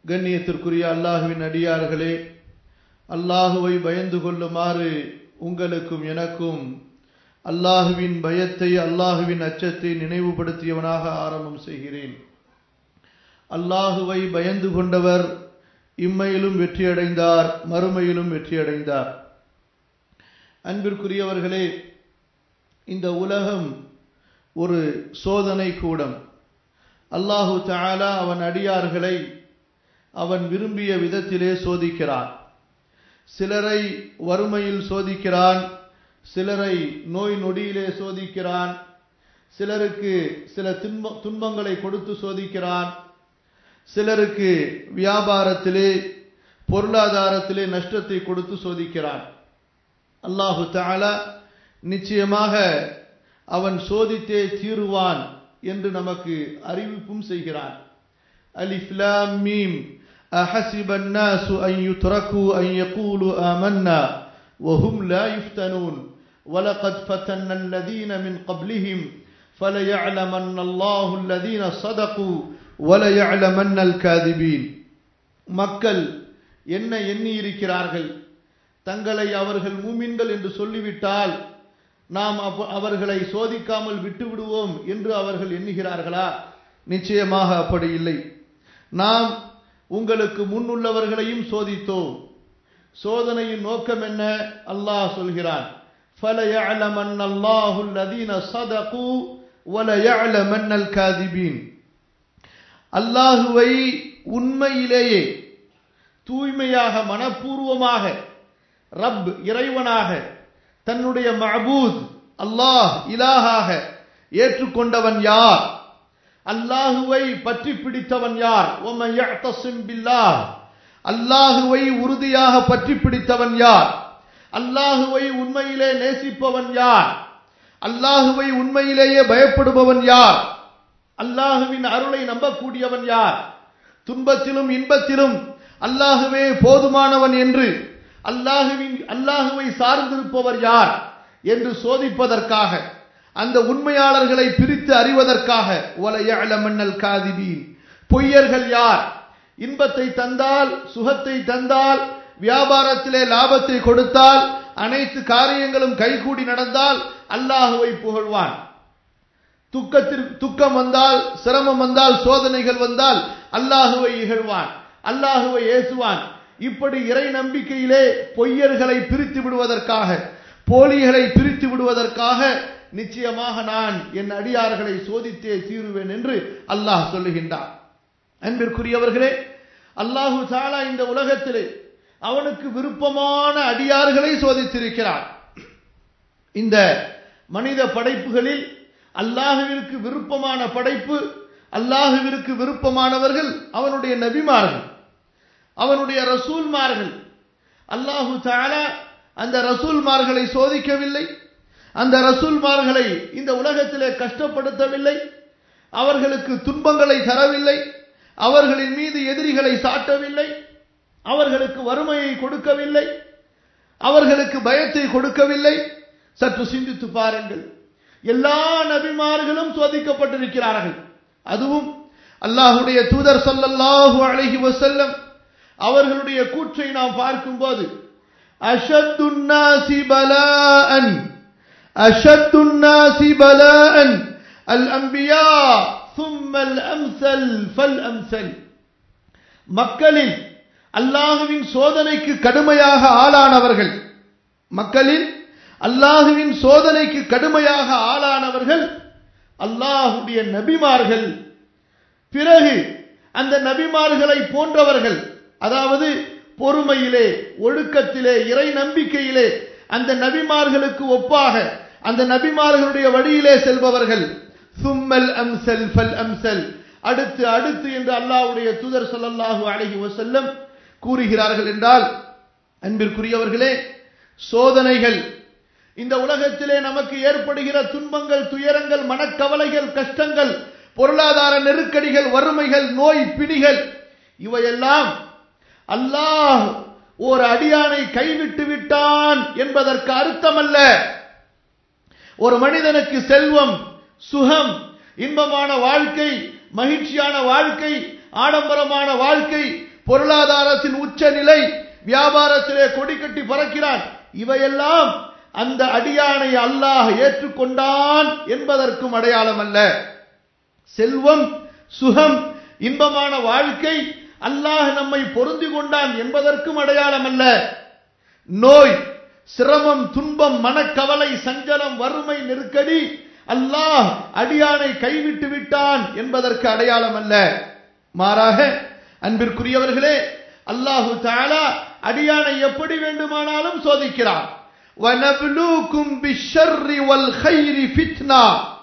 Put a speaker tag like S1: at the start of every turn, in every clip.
S1: கண்ணியத்திற்குரிய அல்லாஹுவின் அடியார்களே அல்லாஹுவை பயந்து கொள்ளுமாறு உங்களுக்கும் எனக்கும் அல்லாஹுவின் பயத்தை அல்லாஹுவின் அச்சத்தை நினைவுபடுத்தியவனாக ஆரம்பம் செய்கிறேன் அல்லாஹுவை பயந்து கொண்டவர் இம்மையிலும் வெற்றியடைந்தார் மறுமையிலும் வெற்றியடைந்தார் அன்பிற்குரியவர்களே இந்த உலகம் ஒரு சோதனை கூடம் அல்லாஹு தாலா அவன் அடியார்களை அவன் விரும்பிய விதத்திலே சோதிக்கிறான் சிலரை வறுமையில் சோதிக்கிறான் சிலரை நோய் நொடியிலே சோதிக்கிறான் சிலருக்கு சில துன்ப துன்பங்களை கொடுத்து சோதிக்கிறான் சிலருக்கு வியாபாரத்திலே பொருளாதாரத்திலே நஷ்டத்தை கொடுத்து சோதிக்கிறான் அல்லாஹு தாலா நிச்சயமாக அவன் சோதித்தே தீருவான் என்று நமக்கு அறிவிப்பும் செய்கிறான் அலிஃப்லாம் மீம் أحسب الناس أن يتركوا أن يقولوا آمنا وهم لا يفتنون ولقد فتنا الذين من قبلهم فليعلمن الله الذين صدقوا وليعلمن الكاذبين மக்கள் என்ன எண்ணி இருக்கிறார்கள் தங்களை அவர்கள் மூமின்கள் என்று சொல்லிவிட்டால் நாம் அவர்களை சோதிக்காமல் விட்டு விடுவோம் என்று அவர்கள் எண்ணுகிறார்களா நிச்சயமாக அப்படி இல்லை நாம் உங்களுக்கு முன்னுள்ளவர்களையும் சோதித்தோம் சோதனையின் நோக்கம் என்ன அல்லாஹ் சொல்கிறான் فَلَيَعْلَمَنَّ اللَّهُ الَّذِينَ صَدَقُوا وَلَيَعْلَمَنَّ الْكَاذِبِينَ அல்லாஹுவை உண்மையிலேயே தூய்மையாக மனப்பூர்வமாக ரப் இறைவனாக தன்னுடைய மபூத் அல்லாஹ் இலாகாக ஏற்றுக்கொண்டவன் யார் அல்லாஹுவை பற்றி பிடித்தவன் யார் அல்லாஹுவை உறுதியாக பற்றி பிடித்தவன் யார் அல்லாஹுவை உண்மையிலே நேசிப்பவன் யார் அல்லாஹுவை உண்மையிலேயே பயப்படுபவன் யார் அல்லாஹுவின் அருளை நம்பக்கூடியவன் யார் துன்பத்திலும் இன்பத்திலும் அல்லாஹுவே போதுமானவன் என்று அல்லாஹுவின் அல்லாஹுவை சார்ந்திருப்பவர் யார் என்று சோதிப்பதற்காக அந்த உண்மையாளர்களை பிரித்து அறிவதற்காக ஒலையமன்னல் காதிபீன் பொய்யர்கள் யார் இன்பத்தை தந்தால் சுகத்தை தந்தால் வியாபாரத்திலே லாபத்தை கொடுத்தால் அனைத்து காரியங்களும் கைகூடி நடந்தால் அல்லாஹுவை புகழ்வான் துக்கத்திற்கு துக்கம் வந்தால் சிரமம் வந்தால் சோதனைகள் வந்தால் அல்லாஹுவை இகழ்வான் அல்லாஹுவை ஏசுவான் இப்படி இறை நம்பிக்கையிலே பொய்யர்களை பிரித்து விடுவதற்காக போலிகளை பிரித்து விடுவதற்காக நிச்சயமாக நான் என் அடியார்களை சோதித்தே தீருவேன் என்று அல்லாஹ் சொல்லுகின்றான் அன்பிற்குரியவர்களே அல்லாஹு சாலா இந்த உலகத்திலே அவனுக்கு விருப்பமான அடியார்களை சோதித்திருக்கிறார் இந்த மனித படைப்புகளில் அல்லாஹுவிற்கு விருப்பமான படைப்பு அல்லாஹுவிற்கு விருப்பமானவர்கள் அவனுடைய நபிமார்கள் அவனுடைய ரசூல்மார்கள் அல்லாஹு தாலா அந்த ரசூல்மார்களை சோதிக்கவில்லை அந்த ரசூல்மார்களை இந்த உலகத்திலே கஷ்டப்படுத்தவில்லை அவர்களுக்கு துன்பங்களை தரவில்லை அவர்களின் மீது எதிரிகளை சாட்டவில்லை அவர்களுக்கு வறுமையை கொடுக்கவில்லை அவர்களுக்கு பயத்தை கொடுக்கவில்லை சற்று சிந்தித்து பாருங்கள் எல்லா நபிமார்களும் சோதிக்கப்பட்டிருக்கிறார்கள் அதுவும் அல்லாஹுடைய தூதர் சொல்லல்லாஹு அழகி வசல்லம் அவர்களுடைய கூற்றை நாம் பார்க்கும்போது அஷத்துன்னாசி பலாஅன் அஷத்துன்னாசி பலாஅன் அல் அம்பியா சும்மல் அம்சல் ஃபல் அம்சல் மக்களில் அல்லாஹுவின் சோதனைக்கு கடுமையாக ஆளானவர்கள் மக்களில் அல்லாஹுவின் சோதனைக்கு கடுமையாக ஆளானவர்கள் அல்லாஹுடைய நபிமார்கள் பிறகு அந்த நபிமார்களை போன்றவர்கள் அதாவது பொறுமையிலே ஒழுக்கத்திலே இறை நம்பிக்கையிலே அந்த நபிமார்களுக்கு ஒப்பாக அந்த நபிமார்களுடைய வழியிலே செல்பவர்கள் சும்மல் அம்சல் ஃபல் அம்சல் அடுத்து அடுத்து என்று அல்லாஹ்வுடைய தூதர் ஸல்லல்லாஹு அலைஹி வஸல்லம் கூறுகிறார்கள் என்றால் அன்பிற்குரியவர்களே சோதனைகள் இந்த உலகத்திலே நமக்கு ஏற்படுகிற துன்பங்கள் துயரங்கள் மனக்கவலைகள் கஷ்டங்கள் பொருளாதார நெருக்கடிகள் வறுமைகள் நோய் பிடிகள் இவையெல்லாம் அல்லாஹ் ஒரு அடியானை கைவிட்டு விட்டான் என்பதற்கு அர்த்தமல்ல ஒரு மனிதனுக்கு செல்வம் சுகம் இன்பமான வாழ்க்கை மகிழ்ச்சியான வாழ்க்கை ஆடம்பரமான வாழ்க்கை பொருளாதாரத்தின் உச்ச நிலை வியாபாரத்திலே கொடி கட்டி பறக்கிறான் இவையெல்லாம் அந்த அடியானை அல்லாஹ் ஏற்றுக்கொண்டான் என்பதற்கும் அடையாளம் அல்ல செல்வம் சுகம் இன்பமான வாழ்க்கை அல்லாஹ் நம்மை பொருந்தி கொண்டான் என்பதற்கும் அடையாளம் அல்ல நோய் சிரமம் துன்பம் மனக்கவலை சஞ்சலம் வறுமை நெருக்கடி அல்லாஹ் அடியானை கைவிட்டு விட்டான் என்பதற்கு அடையாளம் அல்ல மாறாக அன்பிற்குரியவர்களே அல்லாஹு தாலா அடியானை எப்படி வேண்டுமானாலும் சோதிக்கிறான் وَنَبْلُوكُمْ بِالشَّرِّ وَالْخَيْرِ فِتْنَةً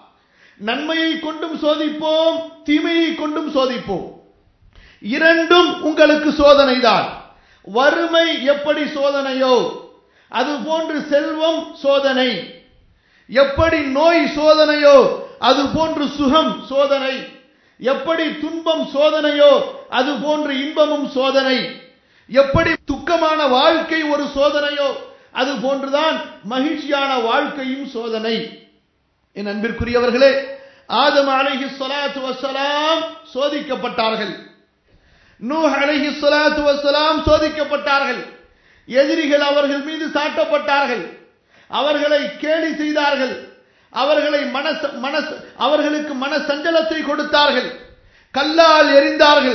S1: நன்மையை கொண்டும் சோதிப்போம் தீமையை கொண்டும் சோதிப்போம் இரண்டும் உங்களுக்கு சோதனைதான் வறுமை எப்படி சோதனையோ அது போன்று செல்வம் சோதனை எப்படி நோய் சோதனையோ அது போன்று சுகம் சோதனை எப்படி துன்பம் சோதனையோ அது போன்று இன்பமும் சோதனை எப்படி துக்கமான வாழ்க்கை ஒரு சோதனையோ அது போன்றுதான் மகிழ்ச்சியான வாழ்க்கையும் சோதனை என் அன்பிற்குரியவர்களே ஆதம் அலைஹி ஸலாத்து வஸ்ஸலாம் சோதிக்கப்பட்டார்கள் நூஹ் அலைஹி ஸலாத்து வஸ்ஸலாம் சோதிக்கப்பட்டார்கள் எதிரிகள் அவர்கள் மீது சாட்டப்பட்டார்கள் அவர்களை கேலி செய்தார்கள் அவர்களை மனச மனச அவர்களுக்கு மன சஞ்சலத்தை கொடுத்தார்கள் கல்லால் எரிந்தார்கள்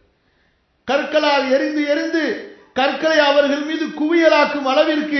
S1: கற்களால் எரிந்து எரிந்து கற்களை அவர்கள் மீது குவியலாக்கும் அளவிற்கு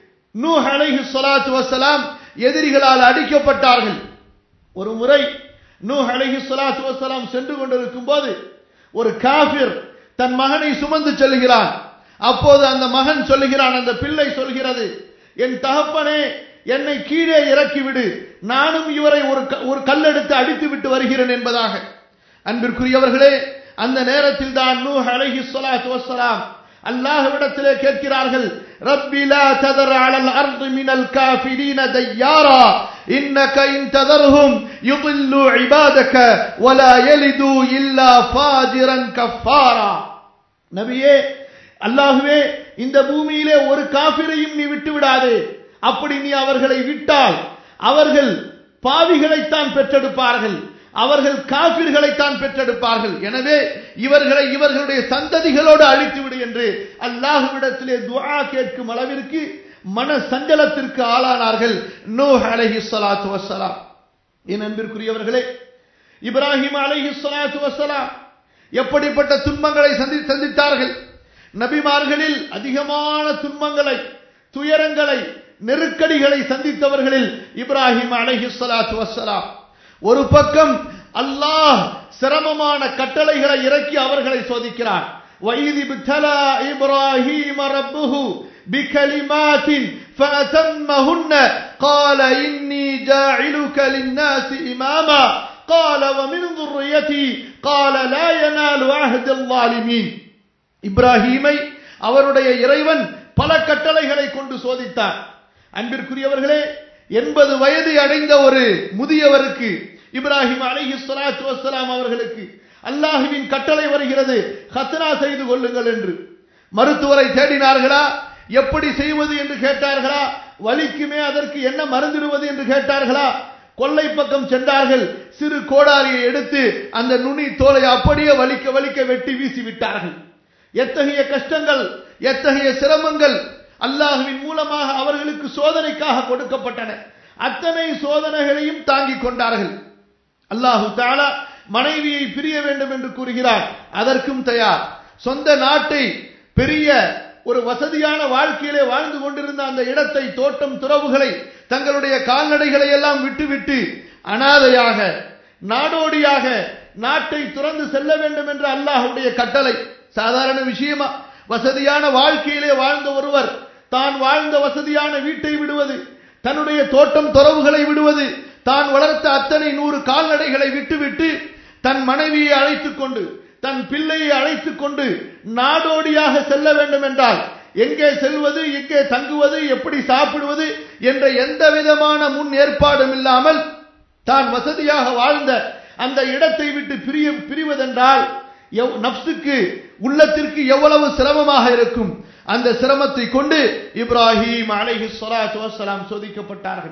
S1: நூ அலைஹி ஸலாத்து வஸலாம் எதிரிகளால் அடிக்கப்பட்டார்கள் ஒரு முறை நூ அலைஹி ஸலாத்து வஸலாம் சென்று கொண்டிருக்கும் போது ஒரு காஃபிர் தன் மகனை சுமந்து செல்கிறான் அப்போது அந்த மகன் சொல்லுகிறான் அந்த பிள்ளை சொல்கிறது என் தகப்பனே என்னை கீழே இறக்கிவிடு நானும் இவரை ஒரு ஒரு கல்லெடுத்து அடித்து விட்டு வருகிறேன் என்பதாக அன்பிற்குரியவர்களே அந்த நேரத்தில் தான் நூ அலைஹி ஸலாத்து வஸலாம் அல்லாஹ்விடத்திலே கேட்கிறார்கள் ரப்பி லா ததர் அலல் அர்து மினல் காஃபிரீன தய்யாரா இன்னக இன் ததர்ஹும் யுضلوا இபாதக வலா யலிது இல்லா ஃபாஜிரன் கஃபாரா நபியே அல்லாஹ்வே இந்த பூமியிலே ஒரு காபிரையும் நீ விட்டு விடாதே அப்படி நீ அவர்களை விட்டால் அவர்கள் பாவிகளைத்தான் பெற்றெடுப்பார்கள் அவர்கள் காபிர்களைத்தான் பெற்றெடுப்பார்கள் எனவே இவர்களை இவர்களுடைய சந்ததிகளோடு அழித்து விடு என்று அல்லாஹுவிடத்திலே துஆ கேட்கும் அளவிற்கு மன சஞ்சலத்திற்கு ஆளானார்கள் நூஹ் அலைஹி ஸலாத்து வஸ்ஸலாம் என் அன்பிற்குரியவர்களே இப்ராஹிம் அலைஹி ஸலாத்து வஸ்ஸலாம் எப்படிப்பட்ட துன்பங்களை சந்தி சந்தித்தார்கள் நபிமார்களில் அதிகமான துன்பங்களை துயரங்களை நெருக்கடிகளை சந்தித்தவர்களில் இப்ராஹிம் அலைஹி ஸலாத்து வஸ்ஸலாம் ஒரு பக்கம் அல்லாஹ் சிரமமான கட்டளைகளை இறக்கி அவர்களை சோதிக்கிறான் وَإِذِ ابْتَلَى إِبْرَاهِيمَ رَبُّهُ بِكَلِمَاتٍ فَأَتَمَّهُنَّ قَالَ إِنِّي جَاعِلُكَ لِلنَّاسِ إِمَامًا قَالَ وَمِنْ ذُرِّيَّتِي قَالَ لَا يَنَالُ عَهْدَ الظَّالِمِينَ இப்ராஹீமை அவருடைய இறைவன் பல கட்டளைகளை கொண்டு சோதித்தார் அன்பிற்குரியவர்களே எண்பது வயது அடைந்த ஒரு முதியவருக்கு இப்ராஹிம் அலைஹி ஸலாத்து வஸ்ஸலாம் அவர்களுக்கு அல்லாஹுவின் கட்டளை வருகிறது ஹத்னா செய்து கொள்ளுங்கள் என்று மருத்துவரை தேடினார்களா எப்படி செய்வது என்று கேட்டார்களா வலிக்குமே அதற்கு என்ன மருந்திடுவது என்று கேட்டார்களா கொல்லை பக்கம் சென்றார்கள் சிறு கோடாரியை எடுத்து அந்த நுனி தோலை அப்படியே வலிக்க வலிக்க வெட்டி வீசி விட்டார்கள் எத்தகைய கஷ்டங்கள் எத்தகைய சிரமங்கள் அல்லாஹுவின் மூலமாக அவர்களுக்கு சோதனைக்காக கொடுக்கப்பட்டன அத்தனை சோதனைகளையும் தாங்கிக் கொண்டார்கள் அல்லாஹு தாலா மனைவியை பிரிய வேண்டும் என்று கூறுகிறார் அதற்கும் தயார் சொந்த நாட்டை பெரிய ஒரு வசதியான வாழ்க்கையிலே வாழ்ந்து கொண்டிருந்த அந்த இடத்தை தோட்டம் துறவுகளை தங்களுடைய கால்நடைகளை எல்லாம் விட்டுவிட்டு அனாதையாக நாடோடியாக நாட்டை துறந்து செல்ல வேண்டும் என்ற அல்லாஹுடைய கட்டளை சாதாரண விஷயமா வசதியான வாழ்க்கையிலே வாழ்ந்த ஒருவர் தான் வாழ்ந்த வசதியான வீட்டை விடுவது தன்னுடைய தோட்டம் துறவுகளை விடுவது தான் வளர்த்த அத்தனை நூறு கால்நடைகளை விட்டுவிட்டு தன் மனைவியை அழைத்துக் கொண்டு தன் பிள்ளையை அழைத்துக் கொண்டு நாடோடியாக செல்ல வேண்டும் என்றால் எங்கே செல்வது எங்கே தங்குவது எப்படி சாப்பிடுவது என்ற எந்த விதமான முன் ஏற்பாடும் இல்லாமல் தான் வசதியாக வாழ்ந்த அந்த இடத்தை விட்டு பிரிய பிரிவதென்றால் நப்சுக்கு உள்ளத்திற்கு எவ்வளவு சிரமமாக இருக்கும் அந்த சிரமத்தை கொண்டு இப்ராஹிம் அலைஹி ஸலாத்து வஸ்ஸலாம் சோதிக்கப்பட்டார்கள்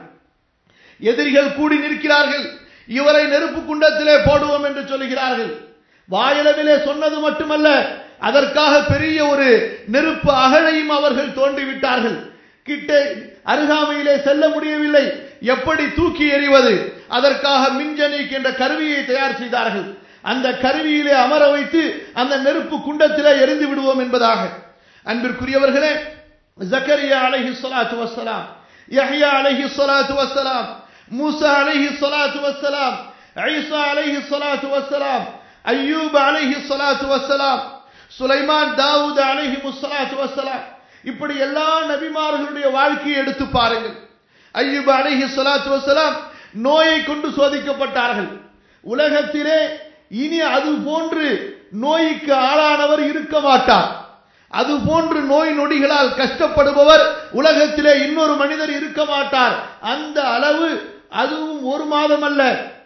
S1: எதிரிகள் கூடி நிற்கிறார்கள் இவரை நெருப்பு குண்டத்திலே போடுவோம் என்று சொல்கிறார்கள் வாயளவிலே சொன்னது மட்டுமல்ல அதற்காக பெரிய ஒரு நெருப்பு அகழையும் அவர்கள் தோண்டிவிட்டார்கள் கிட்டே அருகாமையிலே செல்ல முடியவில்லை எப்படி தூக்கி எறிவது அதற்காக மின்ஜனிக் என்ற கருவியை தயார் செய்தார்கள் அந்த கருவியிலே அமர வைத்து அந்த நெருப்பு குண்டத்திலே எரிந்து விடுவோம் என்பதாக அன்பிற்குரியவர்களே ஜக்கரியா அலைஹி ஸலாத்து வஸ்ஸலாம் யஹ்யா அலைஹி ஸலாத்து வஸ்ஸலாம் மூசா அலைஹி ஸலாத்து வஸ்ஸலாம் ஈசா அலைஹி ஸலாத்து வஸ்ஸலாம் அய்யூப் அலைஹி ஸலாத்து வஸ்ஸலாம் சுலைமான் தாவூத் அலைஹி ஸலாத்து வஸ்ஸலாம் இப்படி எல்லா நபிமார்களுடைய வாழ்க்கையை எடுத்து பாருங்கள் ஐயூப் அலைஹி ஸலாத்து வஸ்ஸலாம் நோயை கொண்டு சோதிக்கப்பட்டார்கள் உலகத்திலே இனி அது போன்று நோய்க்கு ஆளானவர் இருக்க மாட்டார் அது போன்று நோய் நொடிகளால் கஷ்டப்படுபவர் உலகத்திலே இன்னொரு மனிதர் இருக்க மாட்டார் அந்த அளவு அதுவும் ஒரு மாதம் அல்ல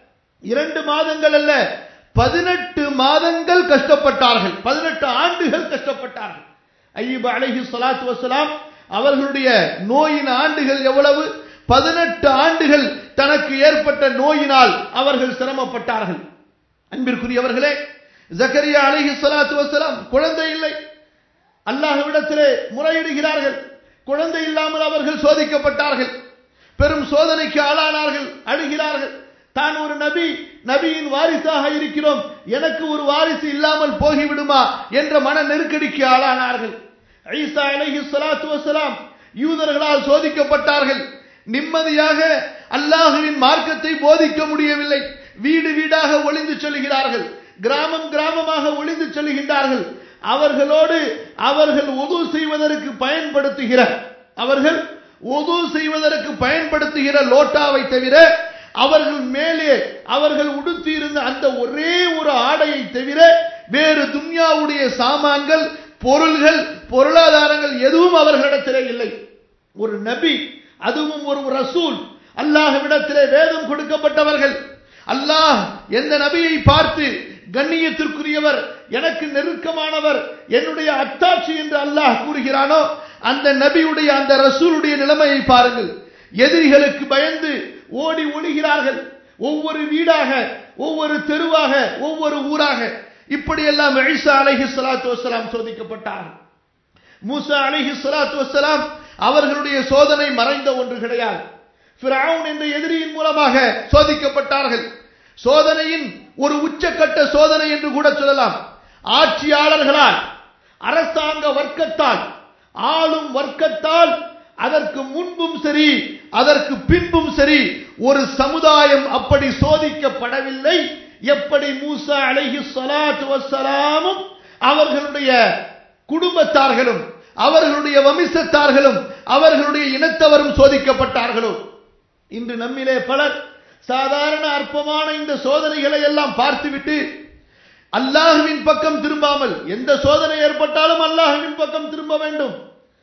S1: இரண்டு மாதங்கள் அல்ல பதினெட்டு மாதங்கள் கஷ்டப்பட்டார்கள் பதினெட்டு ஆண்டுகள் கஷ்டப்பட்டார்கள் ஐயீப் அலைஹி ஸலாத்து வஸலாம் அவர்களுடைய நோயின் ஆண்டுகள் எவ்வளவு பதினெட்டு ஆண்டுகள் தனக்கு ஏற்பட்ட நோயினால் அவர்கள் சிரமப்பட்டார்கள் அன்பிற்குரியவர்களே ஜக்கரியா அலைஹி ஸலாத்து வஸலாம் குழந்தை இல்லை அல்லாஹ்விடத்திலே முறையிடுகிறார்கள் குழந்தை இல்லாமல் அவர்கள் சோதிக்கப்பட்டார்கள் பெரும் சோதனைக்கு ஆளானார்கள் அழுகிறார்கள் தான் ஒரு நபி நபியின் வாரிசாக இருக்கிறோம் எனக்கு ஒரு வாரிசு இல்லாமல் போகிவிடுமா என்ற மன நெருக்கடிக்கு ஆளானார்கள் ஈசா அலைஹி ஸலாத்து வஸலாம் யூதர்களால் சோதிக்கப்பட்டார்கள் நிம்மதியாக அல்லாஹுவின் மார்க்கத்தை போதிக்க முடியவில்லை வீடு வீடாக ஒளிந்து செல்கிறார்கள் கிராமம் கிராமமாக ஒளிந்து செல்கின்றார்கள் அவர்களோடு அவர்கள் உது செய்வதற்கு பயன்படுத்துகிற அவர்கள் உது செய்வதற்கு பயன்படுத்துகிற லோட்டாவை தவிர அவர்கள் மேலே அவர்கள் உடுத்தி இருந்த அந்த ஒரே ஒரு ஆடையை தவிர வேறு துன்யாவுடைய சாமான்கள் பொருள்கள் பொருளாதாரங்கள் எதுவும் அவர்களிடத்திலே இல்லை ஒரு நபி அதுவும் ஒரு ரசூல் அல்லாஹ்விடத்திலே வேதம் கொடுக்கப்பட்டவர்கள் அல்லாஹ் எந்த நபியை பார்த்து கண்ணியத்திற்குரியவர் எனக்கு நெருக்கமானவர் என்னுடைய அத்தாட்சி என்று அல்லாஹ் கூறுகிறானோ அந்த நபியுடைய அந்த ரசூலுடைய நிலைமையை பாருங்கள் எதிரிகளுக்கு பயந்து ஓடி ஒளிகிறார்கள் ஒவ்வொரு வீடாக ஒவ்வொரு தெருவாக ஒவ்வொரு ஊராக இப்படியெல்லாம் ஈசா அலைஹி ஸலாத்து வஸலாம் சோதிக்கப்பட்டார்கள் மூசா அலைஹி ஸலாத்து வஸலாம் அவர்களுடைய சோதனை மறைந்த ஒன்று கிடையாது ஃபிரௌன் என்ற எதிரியின் மூலமாக சோதிக்கப்பட்டார்கள் சோதனையின் ஒரு உச்சக்கட்ட சோதனை என்று கூட சொல்லலாம் ஆட்சியாளர்களால் அரசாங்க வர்க்கத்தால் ஆளும் வர்க்கத்தால் அதற்கு முன்பும் சரி அதற்கு பின்பும் சரி ஒரு சமுதாயம் அப்படி சோதிக்கப்படவில்லை எப்படி மூசா அலைஹி ஸலாத்து வஸ்ஸலாமும் அவர்களுடைய குடும்பத்தார்களும் அவர்களுடைய வம்சத்தார்களும் அவர்களுடைய இனத்தவரும் சோதிக்கப்பட்டார்களோ இன்று நம்மிலே பலர் சாதாரண அற்பமான இந்த சோதனைகளை எல்லாம் பார்த்துவிட்டு அல்லாஹுவின் பக்கம் திரும்பாமல் எந்த சோதனை ஏற்பட்டாலும் அல்லாஹுவின் பக்கம் திரும்ப வேண்டும்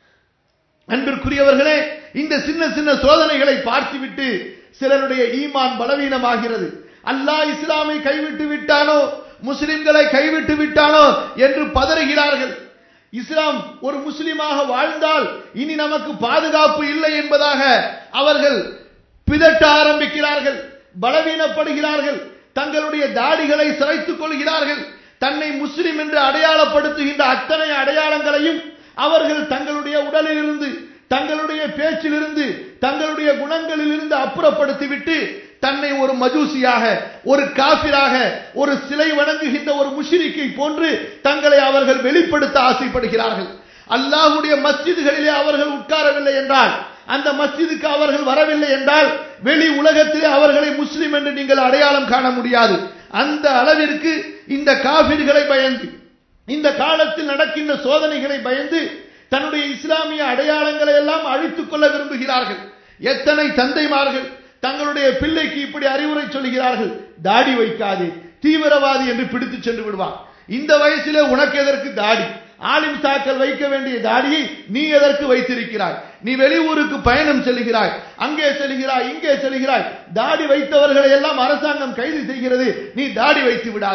S1: அன்பிற்குரியவர்களே இந்த சின்ன சின்ன சோதனைகளை பார்த்துவிட்டு சிலருடைய ஈமான் பலவீனமாகிறது அல்லாஹ் இஸ்லாமை கைவிட்டு விட்டானோ முஸ்லிம்களை கைவிட்டு விட்டானோ என்று பதறுகிறார்கள் இஸ்லாம் ஒரு முஸ்லிமாக வாழ்ந்தால் இனி நமக்கு பாதுகாப்பு இல்லை என்பதாக அவர்கள் பிதட்ட ஆரம்பிக்கிறார்கள் பலவீனப்படுகிறார்கள் தங்களுடைய தாடிகளை சிறைத்துக் கொள்கிறார்கள் தன்னை முஸ்லிம் என்று அடையாளப்படுத்துகின்ற அத்தனை அடையாளங்களையும் அவர்கள் தங்களுடைய உடலிலிருந்து தங்களுடைய பேச்சிலிருந்து தங்களுடைய குணங்களிலிருந்து அப்புறப்படுத்திவிட்டு தன்னை ஒரு மஜூசியாக ஒரு காபிராக ஒரு சிலை வணங்குகின்ற ஒரு முஷிரிக்கை போன்று தங்களை அவர்கள் வெளிப்படுத்த ஆசைப்படுகிறார்கள் அல்லாஹுடைய மஸ்ஜிதுகளிலே அவர்கள் உட்காரவில்லை என்றால் அந்த மஸ்ஜிதுக்கு அவர்கள் வரவில்லை என்றால் வெளி உலகத்திலே அவர்களை முஸ்லிம் என்று நீங்கள் அடையாளம் காண முடியாது அந்த அளவிற்கு இந்த காபிர்களை பயந்து இந்த காலத்தில் நடக்கின்ற சோதனைகளை பயந்து தன்னுடைய இஸ்லாமிய அடையாளங்களை எல்லாம் அழித்துக் கொள்ள விரும்புகிறார்கள் எத்தனை தந்தைமார்கள் தங்களுடைய பிள்ளைக்கு இப்படி அறிவுரை சொல்கிறார்கள் தாடி வைக்காதே தீவிரவாதி என்று பிடித்து சென்று விடுவார் இந்த வயசிலே உனக்கு எதற்கு தாடி ஆலிம் சாக்கள் வைக்க வேண்டிய தாடியை நீ எதற்கு வைத்திருக்கிறாய் நீ வெளியூருக்கு பயணம் செல்கிறாய் அங்கே செல்கிறாய் இங்கே செல்கிறாய் தாடி வைத்தவர்களை எல்லாம் அரசாங்கம் கைது செய்கிறது நீ தாடி வைத்து விடாதே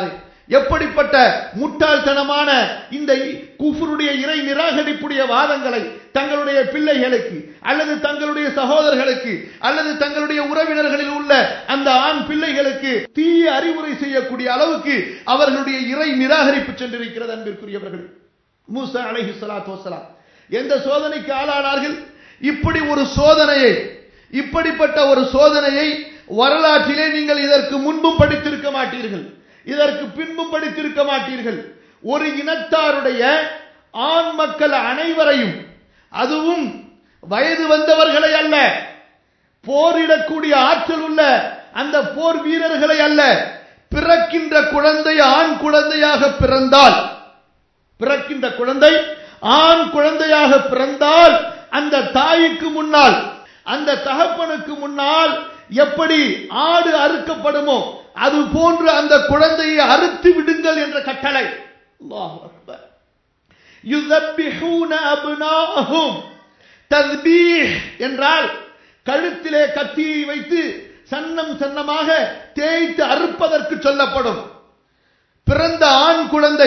S1: எப்படிப்பட்ட முட்டாள்தனமான இந்த குஃபருடைய இறை நிராகரிப்புடைய வாதங்களை தங்களுடைய பிள்ளைகளுக்கு அல்லது தங்களுடைய சகோதரர்களுக்கு அல்லது தங்களுடைய உறவினர்களில் உள்ள அந்த ஆண் பிள்ளைகளுக்கு தீய அறிவுரை செய்யக்கூடிய அளவுக்கு அவர்களுடைய இறை நிராகரிப்பு சென்றிருக்கிறது அன்பிற்குரியவர்கள் மூசா அலைஹி ஸலாத்து வஸலாம் எந்த சோதனைக்கு ஆளானார்கள் இப்படி ஒரு சோதனையை இப்படிப்பட்ட ஒரு சோதனையை வரலாற்றிலே நீங்கள் இதற்கு முன்பும் படித்திருக்க மாட்டீர்கள் இதற்கு பின்பும் படித்திருக்க மாட்டீர்கள் ஒரு இனத்தாருடைய ஆண் மக்கள் அனைவரையும் அதுவும் வயது வந்தவர்களை அல்ல போரிடக்கூடிய ஆற்றல் உள்ள அந்த போர் வீரர்களை அல்ல பிறக்கின்ற குழந்தை ஆண் குழந்தையாக பிறந்தால் பிறக்கின்ற குழந்தை ஆண் குழந்தையாக பிறந்தால் அந்த தாய்க்கு முன்னால் அந்த தகப்பனுக்கு முன்னால் எப்படி ஆடு அறுக்கப்படுமோ அது போன்று அந்த குழந்தையை அறுத்து விடுங்கள் என்ற கட்டளை அல்லாஹ் அக்பர் யுதப்பிஹூன அப்னாஹும் தத்பீஹ் என்றால் கழுத்திலே கத்தியை வைத்து சன்னம் சன்னமாக தேய்த்து அறுப்பதற்கு சொல்லப்படும் பிறந்த ஆண் குழந்தை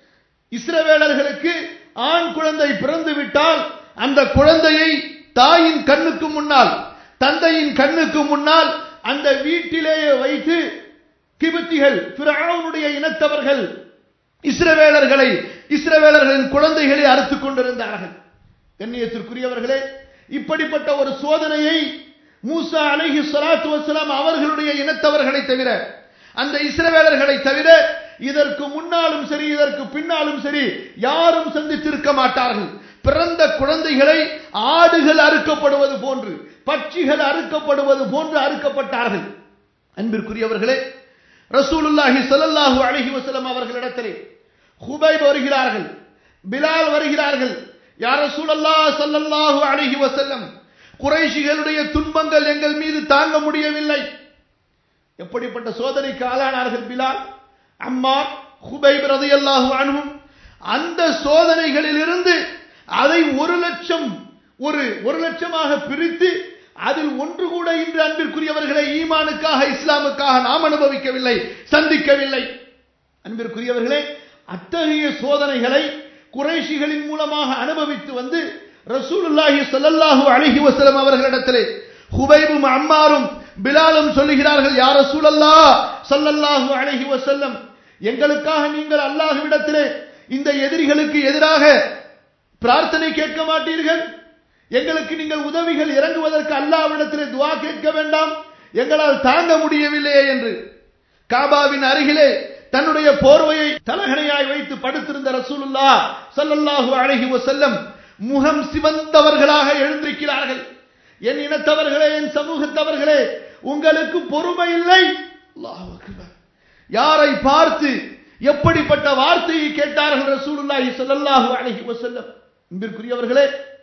S1: இஸ்ரவேலர்களுக்கு ஆண் குழந்தை பிறந்து விட்டால் அந்த குழந்தையை தாயின் கண்ணுக்கு முன்னால் தந்தையின் கண்ணுக்கு முன்னால் அந்த வீட்டிலேயே வைத்து கிபத்திகள் பிறவுடைய இனத்தவர்கள் இஸ்ரவேலர்களை இஸ்ரவேலர்களின் குழந்தைகளை அறுத்துக் கொண்டிருந்தார்கள் கண்ணியத்திற்குரியவர்களே இப்படிப்பட்ட ஒரு சோதனையை மூசா அலைஹி ஸலாத்து வஸலாம் அவர்களுடைய இனத்தவர்களை தவிர அந்த இஸ்ரவேலர்களை தவிர இதற்கு முன்னாலும் சரி இதற்கு பின்னாலும் சரி யாரும் சந்தித்திருக்க மாட்டார்கள் பிறந்த குழந்தைகளை ஆடுகள் அறுக்கப்படுவது போன்று பட்சிகள் அறுக்கப்படுவது போன்று அறுக்கப்பட்டார்கள் அன்பிற்குரியவர்களே ரசூலுல்லாஹி ஸல்லல்லாஹு அலைஹி வஸல்லம் அவர்களிடத்திலே ஹுபைப் வருகிறார்கள் பிலால் வருகிறார்கள் யார் ரசூலல்லாஹ் ஸல்லல்லாஹு அலைஹி வஸல்லம் குறைஷிகளுடைய துன்பங்கள் எங்கள் மீது தாங்க முடியவில்லை எப்படிப்பட்ட சோதனைக்கு ஆளானார்கள் பிலால் அம்மார் ஹுபைப் ரதியல்லாஹு அன்ஹும் அந்த சோதனைகளிலிருந்து அதை ஒரு லட்சம் ஒரு ஒரு லட்சமாக பிரித்து அதில் ஒன்று கூட இன்று அன்பிற்குரியவர்களை ஈமானுக்காக இஸ்லாமுக்காக நாம் அனுபவிக்கவில்லை சந்திக்கவில்லை அன்பிற்குரியவர்களே அத்தகைய சோதனைகளை குறைஷிகளின் மூலமாக அனுபவித்து வந்து ரசூலுல்லாஹி ஸல்லல்லாஹு அலைஹி வஸல்லம் அவர்களிடத்திலே ஹுபைபும் அம்மாரும் பிலாலும் சொல்லுகிறார்கள் யார் ரசூலல்லா ஸல்லல்லாஹு அலைஹி வஸல்லம் எங்களுக்காக நீங்கள் அல்லாஹ்விடத்திலே இந்த எதிரிகளுக்கு எதிராக பிரார்த்தனை கேட்க மாட்டீர்கள் எங்களுக்கு நீங்கள் உதவிகள் இறங்குவதற்கு அல்லாவிடத்திலே துவா கேட்க வேண்டாம் எங்களால் தாங்க முடியவில்லையே என்று காபாவின் அருகிலே தன்னுடைய போர்வையை தலகணையாய் வைத்து படுத்திருந்த ரசூலுல்லா ஸல்லல்லாஹு அலைஹி வஸல்லம் முகம் சிவந்தவர்களாக எழுந்திருக்கிறார்கள் என் இனத்தவர்களே என் சமூகத்தவர்களே உங்களுக்கு பொறுமை இல்லை அல்லாஹ் அக்பர் யாரை பார்த்து எப்படிப்பட்ட வார்த்தையை கேட்டார்கள் ரசூலுல்லாஹி ஸல்லல்லாஹு அலைஹி வஸல்லம் அன்பிற்குரியவர்களே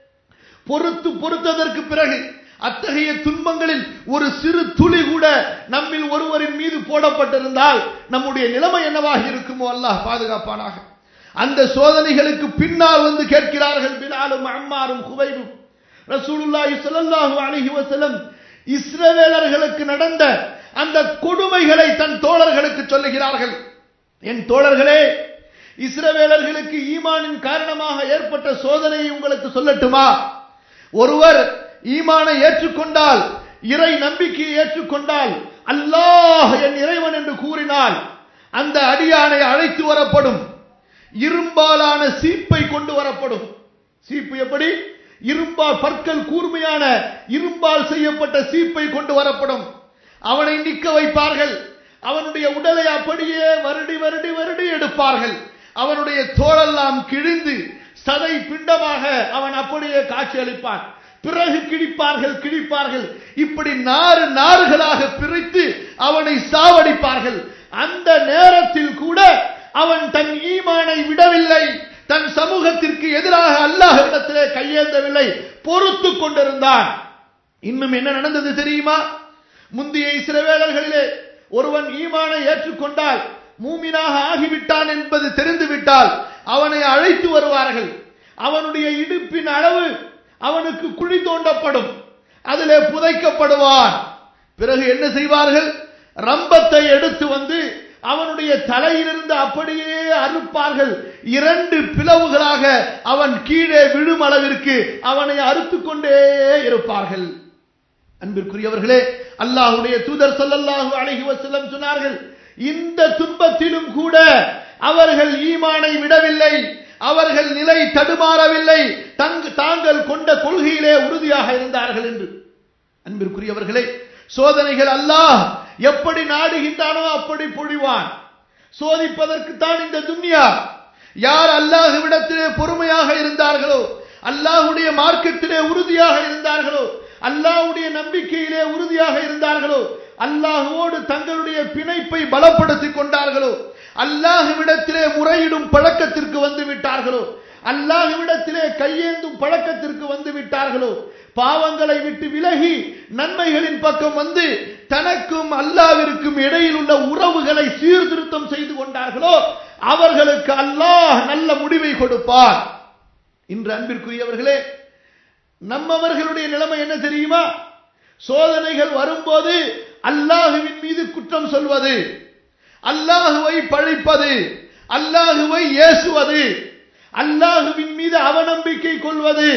S1: பொறுத்து பொறுத்ததற்கு பிறகு அத்தகைய துன்பங்களில் ஒரு சிறு துளி கூட நம்மில் ஒருவரின் மீது போடப்பட்டிருந்தால் நம்முடைய நிலைமை என்னவாக இருக்குமோ அல்லாஹ் பாதுகாப்பானாக அந்த சோதனைகளுக்கு பின்னால் வந்து கேட்கிறார்கள் பிலாலும் அம்மாரும் குவைபும் ரசூலுல்லாஹி ஸல்லல்லாஹு அலைஹி வஸல்லம் இஸ்ரவேலர்களுக்கு நடந்த அந்த கொடுமைகளை தன் தோழர்களுக்கு சொல்லுகிறார்கள் என் தோழர்களே இஸ்ரவேலர்களுக்கு ஈமானின் காரணமாக ஏற்பட்ட சோதனையை உங்களுக்கு சொல்லட்டுமா ஒருவர் ஈமானை ஏற்றுக்கொண்டால் இறை நம்பிக்கையை ஏற்றுக்கொண்டால் அல்லாஹ் என் இறைவன் என்று கூறினால் அந்த அடியானை அழைத்து வரப்படும் இரும்பாலான சீப்பை கொண்டு வரப்படும் சீப்பு எப்படி இரும்பால் பற்கள் கூர்மையான இரும்பால் செய்யப்பட்ட சீப்பை கொண்டு வரப்படும் அவனை நிற்க வைப்பார்கள் அவனுடைய உடலை அப்படியே வருடி வருடி வருடி எடுப்பார்கள் அவனுடைய தோளெல்லாம் கிழிந்து சதை பிண்டமாக அவன் அப்படியே காட்சி அளிப்பான் பிறகு கிழிப்பார்கள் கிழிப்பார்கள் இப்படி நாறு நாறுகளாக பிரித்து அவனை சாவடிப்பார்கள் அந்த நேரத்தில் கூட அவன் தன் ஈமானை விடவில்லை தன் சமூகத்திற்கு எதிராக அல்லாஹ் இடத்திலே கையேந்தவில்லை பொறுத்து கொண்டிருந்தான் இன்னும் என்ன நடந்தது தெரியுமா முந்தைய இஸ்ரவேலர்களிலே ஒருவன் ஈமானை ஏற்றுக்கொண்டால் மூமினாக ஆகிவிட்டான் என்பது தெரிந்துவிட்டால் அவனை அழைத்து வருவார்கள் அவனுடைய இடுப்பின் அளவு அவனுக்கு குழி தோண்டப்படும் அதிலே புதைக்கப்படுவான் பிறகு என்ன செய்வார்கள் ரம்பத்தை எடுத்து வந்து அவனுடைய தலையிலிருந்து அப்படியே அறுப்பார்கள் இரண்டு பிளவுகளாக அவன் கீழே விழும் அளவிற்கு அவனை அறுத்துக் கொண்டே இருப்பார்கள் அன்பிற்குரியவர்களே அல்லாஹுடைய தூதர் சொல்லல்லாஹு அழகி வசல்லம் சொன்னார்கள் இந்த துன்பத்திலும் கூட அவர்கள் ஈமானை விடவில்லை அவர்கள் நிலை தடுமாறவில்லை தங்கு தாங்கள் கொண்ட கொள்கையிலே உறுதியாக இருந்தார்கள் என்று அன்பிற்குரியவர்களே சோதனைகள் அல்லாஹ் எப்படி நாடுகின்றானோ அப்படி பொழிவான் சோதிப்பதற்கு தான் இந்த துன்யா யார் அல்லாஹுவிடத்திலே பொறுமையாக இருந்தார்களோ அல்லாஹுடைய மார்க்கத்திலே உறுதியாக இருந்தார்களோ அல்லாஹுடைய நம்பிக்கையிலே உறுதியாக இருந்தார்களோ அல்லாஹுவோடு தங்களுடைய பிணைப்பை பலப்படுத்திக் கொண்டார்களோ அல்லாஹுவிடத்திலே முறையிடும் பழக்கத்திற்கு வந்து விட்டார்களோ அல்லாஹுவிடத்திலே கையேந்தும் பழக்கத்திற்கு வந்து விட்டார்களோ பாவங்களை விட்டு விலகி நன்மைகளின் பக்கம் வந்து தனக்கும் அல்லாவிற்கும் இடையில் உள்ள உறவுகளை சீர்திருத்தம் செய்து கொண்டார்களோ அவர்களுக்கு அல்லாஹ் நல்ல முடிவை கொடுப்பார் இன்று அன்பிற்குரியவர்களே நம்மவர்களுடைய நிலைமை என்ன தெரியுமா சோதனைகள் வரும்போது அல்லாஹுவின் மீது குற்றம் சொல்வது அல்லாஹுவை பழிப்பது அல்லாஹுவை ஏசுவது அல்லாஹுவின் மீது அவநம்பிக்கை கொள்வது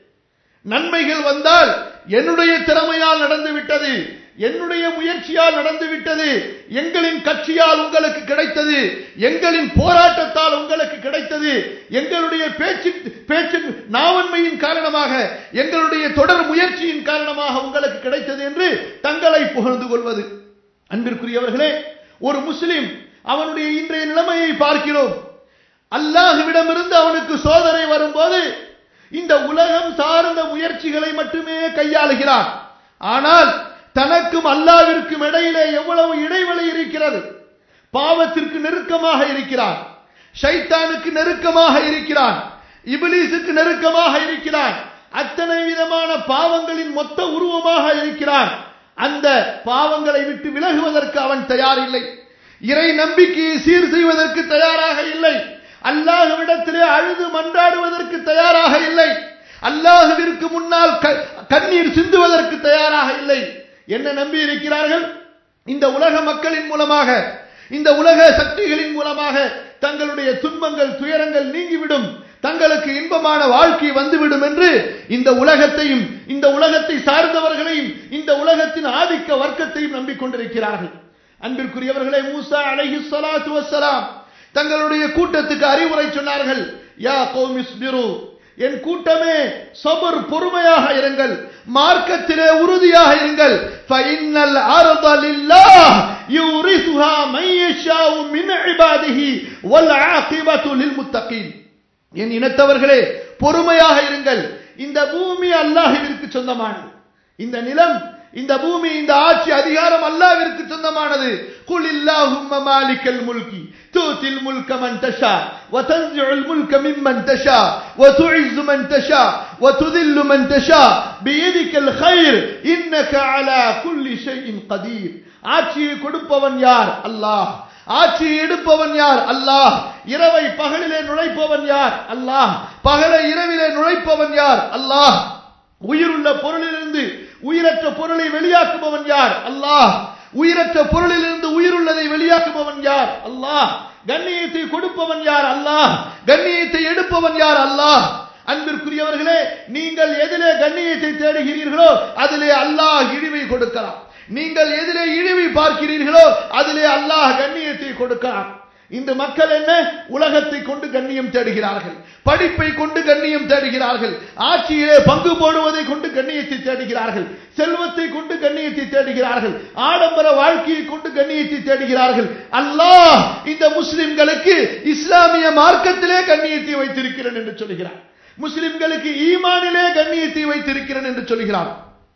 S1: நன்மைகள் வந்தால் என்னுடைய திறமையால் நடந்து விட்டது என்னுடைய முயற்சியால் நடந்து விட்டது எங்களின் கட்சியால் உங்களுக்கு கிடைத்தது எங்களின் போராட்டத்தால் உங்களுக்கு கிடைத்தது எங்களுடைய பேச்சு பேச்சு நாவன்மையின் காரணமாக எங்களுடைய தொடர் முயற்சியின் காரணமாக உங்களுக்கு கிடைத்தது என்று தங்களை புகழ்ந்து கொள்வது அன்பிற்குரியவர்களே ஒரு முஸ்லிம் அவனுடைய இன்றைய நிலைமையை பார்க்கிறோம் அல்லாஹுவிடமிருந்து அவனுக்கு சோதனை வரும்போது இந்த உலகம் சார்ந்த முயற்சிகளை மட்டுமே கையாளுகிறான் ஆனால் தனக்கும் அல்லாவிற்கும் இடையிலே எவ்வளவு இடைவெளி இருக்கிறது பாவத்திற்கு நெருக்கமாக இருக்கிறான் ஷைத்தானுக்கு நெருக்கமாக இருக்கிறான் இபிலீசுக்கு நெருக்கமாக இருக்கிறான் அத்தனை விதமான பாவங்களின் மொத்த உருவமாக இருக்கிறான் அந்த பாவங்களை விட்டு விலகுவதற்கு அவன் தயாரில்லை இறை நம்பிக்கையை சீர் செய்வதற்கு தயாராக இல்லை அல்லாஹுவிடத்திலே அழுது மன்றாடுவதற்கு தயாராக இல்லை அல்லாஹுவிற்கு முன்னால் கண்ணீர் சிந்துவதற்கு தயாராக இல்லை என்ன நம்பி இருக்கிறார்கள் இந்த உலக மக்களின் மூலமாக இந்த உலக சக்திகளின் மூலமாக தங்களுடைய துன்பங்கள் துயரங்கள் நீங்கிவிடும் தங்களுக்கு இன்பமான வாழ்க்கை வந்துவிடும் என்று இந்த உலகத்தையும் இந்த உலகத்தை சார்ந்தவர்களையும் இந்த உலகத்தின் ஆதிக்க வர்க்கத்தையும் நம்பிக்கொண்டிருக்கிறார்கள் அன்பிற்குரியவர்களே மூசா அலைஹி ஸலாத்து வஸ்ஸலாம் தங்களுடைய கூட்டத்துக்கு அறிவுரை சொன்னார்கள் யா கௌமிஸ்பிரு என் கூட்டமே சபர் பொறுமையாக இருங்கள் மார்க்கத்திலே உறுதியாக இருங்கள் ஃபைன்னல் அர்த லில்லாஹ் யூரிசுஹா மை யஷாஉ மின் இபாதிஹி வல் ஆகிபத்து லில் முத்தகீன் என் இனத்தவர்களே பொறுமையாக இருங்கள் இந்த பூமி அல்லாஹ்விற்கு சொந்தமானது இந்த நிலம் இந்த பூமி இந்த ஆட்சி அதிகாரம் அல்லாவிற்கு சொந்தமானது குல் இல்லாஹும்ம மாலிக்கல் முல்கி تؤتي الملك من تشاء وتنزع الملك ممن تشاء وتعز من تشاء وتذل من تشاء بيدك الخير إنك على كل شيء قدير ஆட்சியை கொடுப்பவன் யார் அல்லாஹ் ஆட்சியை எடுப்பவன் யார் அல்லாஹ் இரவை பகலிலே நுழைப்பவன் யார் அல்லாஹ் பகலை இரவிலே நுழைப்பவன் யார் அல்லாஹ் உயிருள்ள பொருளிலிருந்து உயிரற்ற பொருளை வெளியாக்குபவன் யார் அல்லாஹ் உயிரற்ற பொருளிலிருந்து உயிருள்ளதை வெளியாக்குபவன் யார் அல்லாஹ் கண்ணியத்தை கொடுப்பவன் யார் அல்லாஹ் கண்ணியத்தை எடுப்பவன் யார் அல்லாஹ் அன்பிற்குரியவர்களே நீங்கள் எதிலே கண்ணியத்தை தேடுகிறீர்களோ அதிலே அல்லாஹ் இழிவை கொடுக்கலாம் நீங்கள் எதிலே இழிவை பார்க்கிறீர்களோ அதிலே அல்லாஹ் கண்ணியத்தை கொடுக்கலாம் இந்த மக்கள் என்ன உலகத்தை கொண்டு கண்ணியம் தேடுகிறார்கள் படிப்பை கொண்டு கண்ணியம் தேடுகிறார்கள் ஆட்சியிலே பங்கு போடுவதை கொண்டு கண்ணியத்தை தேடுகிறார்கள் செல்வத்தை கொண்டு கண்ணியத்தை தேடுகிறார்கள் ஆடம்பர வாழ்க்கையை கொண்டு கண்ணியத்தை தேடுகிறார்கள் அல்லாஹ் இந்த முஸ்லிம்களுக்கு இஸ்லாமிய மார்க்கத்திலே கண்ணியத்தை வைத்திருக்கிறேன் என்று சொல்கிறார் முஸ்லிம்களுக்கு ஈமானிலே கண்ணியத்தை வைத்திருக்கிறேன் என்று சொல்கிறார்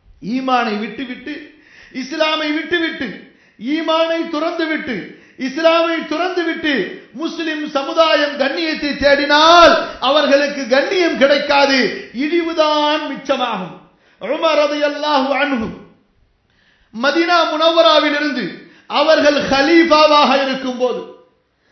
S1: ஈமானை விட்டுவிட்டு இஸ்லாமை விட்டுவிட்டு ஈமானை துறந்துவிட்டு இஸ்லாமை துறந்துவிட்டு முஸ்லிம் சமுதாயம் கண்ணியத்தை தேடினால் அவர்களுக்கு கண்ணியம் கிடைக்காது இழிவுதான் மிச்சமாகும் உமர் ரலியல்லாஹு அன்ஹு மதீனா முனவராவிலிருந்து அவர்கள் ஹலீஃபாவாக இருக்கும்போது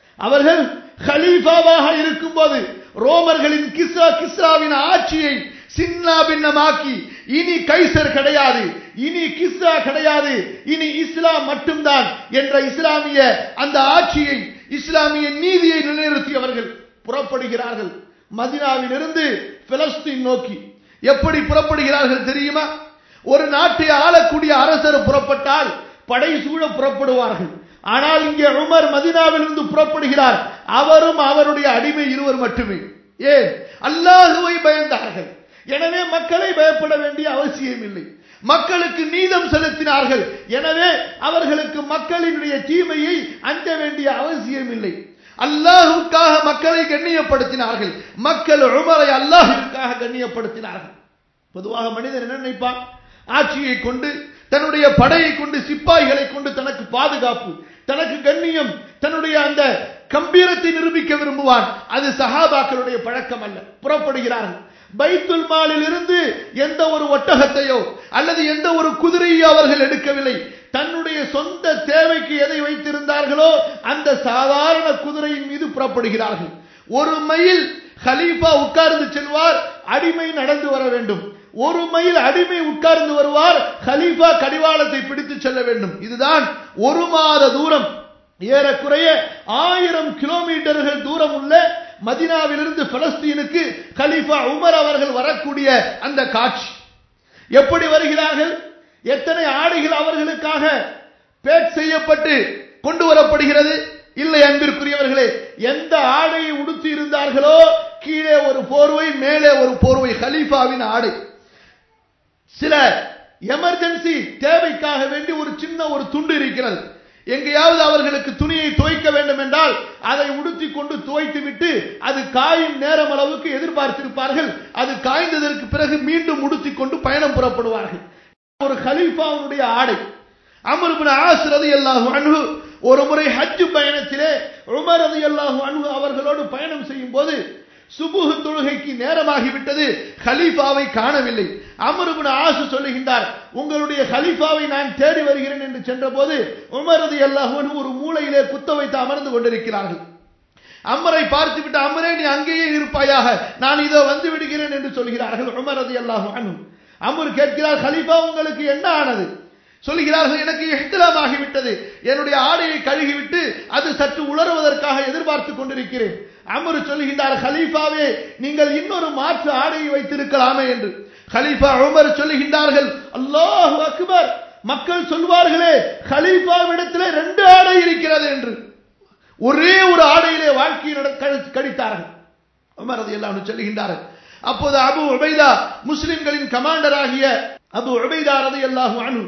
S1: அவர்கள் ஹலீஃபாவாக இருக்கும்போது ரோமர்களின் கிஸ்ரா கிஸ்ராவின் ஆட்சியை சின்னா பின்னமாக்கி இனி கைசர் கிடையாது இனி கிஸ்ரா கிடையாது இனி இஸ்லாம் மட்டும்தான் என்ற இஸ்லாமிய அந்த ஆட்சியை இஸ்லாமிய நீதியை நிலைநிறுத்தியவர்கள் புறப்படுகிறார்கள் மதினாவிலிருந்து பிலஸ்தீன் நோக்கி எப்படி புறப்படுகிறார்கள் தெரியுமா ஒரு நாட்டை ஆளக்கூடிய அரசர் புறப்பட்டால் படை சூழ புறப்படுவார்கள் ஆனால் இங்கே உமர் மதினாவிலிருந்து புறப்படுகிறார் அவரும் அவருடைய அடிமை இருவர் மட்டுமே ஏன் அல்லாஹுவை பயந்தார்கள் எனவே மக்களை பயப்பட வேண்டிய அவசியம் இல்லை மக்களுக்கு நீதம் செலுத்தினார்கள் எனவே அவர்களுக்கு மக்களினுடைய தீமையை அஞ்ச வேண்டிய அவசியம் இல்லை அல்லாஹுக்காக மக்களை கண்ணியப்படுத்தினார்கள் மக்கள் உமரை அல்லாஹுக்காக கண்ணியப்படுத்தினார்கள் பொதுவாக மனிதன் என்ன நினைப்பான் ஆட்சியை கொண்டு தன்னுடைய படையை கொண்டு சிப்பாய்களை கொண்டு தனக்கு பாதுகாப்பு தனக்கு கண்ணியம் தன்னுடைய அந்த கம்பீரத்தை நிரூபிக்க விரும்புவான் அது சஹாபாக்களுடைய பழக்கம் அல்ல புறப்படுகிறார்கள் பைத்துல் மாலில் இருந்து எந்த ஒரு ஒட்டகத்தையோ அல்லது எந்த ஒரு குதிரையோ அவர்கள் எடுக்கவில்லை தன்னுடைய சொந்த தேவைக்கு எதை வைத்திருந்தார்களோ அந்த சாதாரண குதிரையின் மீது புறப்படுகிறார்கள் ஒரு மைல் ஹலீஃபா உட்கார்ந்து செல்வார் அடிமை நடந்து வர வேண்டும் ஒரு மைல் அடிமை உட்கார்ந்து வருவார் ஹலீஃபா கடிவாளத்தை பிடித்து செல்ல வேண்டும் இதுதான் ஒரு மாத தூரம் ஏறக்குறைய ஆயிரம் கிலோமீட்டர்கள் தூரம் உள்ள மதினாவிலிருந்து பலஸ்தீனுக்கு கலீஃபா உமர் அவர்கள் வரக்கூடிய அந்த காட்சி எப்படி வருகிறார்கள் எத்தனை ஆடைகள் அவர்களுக்காக பேக் செய்யப்பட்டு கொண்டு வரப்படுகிறது இல்லை அன்பிற்குரியவர்களே எந்த ஆடையை உடுத்தி இருந்தார்களோ கீழே ஒரு போர்வை மேலே ஒரு போர்வை ஹலீஃபாவின் ஆடை சில எமர்ஜென்சி தேவைக்காக வேண்டி ஒரு சின்ன ஒரு துண்டு இருக்கிறது எங்கேயாவது அவர்களுக்கு துணியை துவைக்க வேண்டும் என்றால் அதை உடுத்தி கொண்டு துவைத்து விட்டு அது காயும் நேரம் அளவுக்கு எதிர்பார்த்திருப்பார்கள் அது காய்ந்ததற்கு பிறகு மீண்டும் உடுத்தி கொண்டு பயணம் புறப்படுவார்கள் ஒரு ஹலீஃபாவுடைய ஆடை அமருபின் ஆசிரது அல்லாஹு அன்பு ஒரு முறை ஹஜ் பயணத்திலே உமர் ரதி அல்லாஹு அன்பு அவர்களோடு பயணம் செய்யும் போது சுபுகு தொழுகைக்கு நேரமாகிவிட்டது ஹலீஃபாவை காணவில்லை அமருபின் ஆசு சொல்லுகின்றார் உங்களுடைய ஹலீஃபாவை நான் தேடி வருகிறேன் என்று சென்றபோது உமரது அல்லாஹுவன் ஒரு மூலையிலே குத்த வைத்து அமர்ந்து கொண்டிருக்கிறார்கள் அம்மரை பார்த்துவிட்டு அம்மரே நீ அங்கேயே இருப்பாயாக நான் இதோ வந்து விடுகிறேன் என்று சொல்கிறார்கள் உமரது அல்லாஹு அனு அமர் கேட்கிறார் ஹலீஃபா உங்களுக்கு என்ன ஆனது சொல்கிறார்கள் எனக்கு இஹ்திலாம் ஆகிவிட்டது என்னுடைய ஆடையை கழுகிவிட்டு அது சற்று உலருவதற்காக எதிர்பார்த்து கொண்டிருக்கிறேன் அமரு சொல்லுகின்றார் ஹலீஃபாவே நீங்கள் இன்னொரு மாற்று ஆடையை வைத்திருக்கலாமே என்று ஹலீஃபா உமர் சொல்லுகின்றார்கள் அல்லாஹு அக்பர் மக்கள் சொல்வார்களே ஹலீஃபாவிடத்திலே ரெண்டு ஆடை இருக்கிறது என்று ஒரே ஒரு ஆடையிலே வாழ்க்கையை கழித்தார்கள் உமர் அது எல்லாம் சொல்லுகின்றார்கள் அப்போது அபு உபைதா முஸ்லிம்களின் கமாண்டர் ஆகிய அபு உபைதா ரதி அல்லாஹு அனு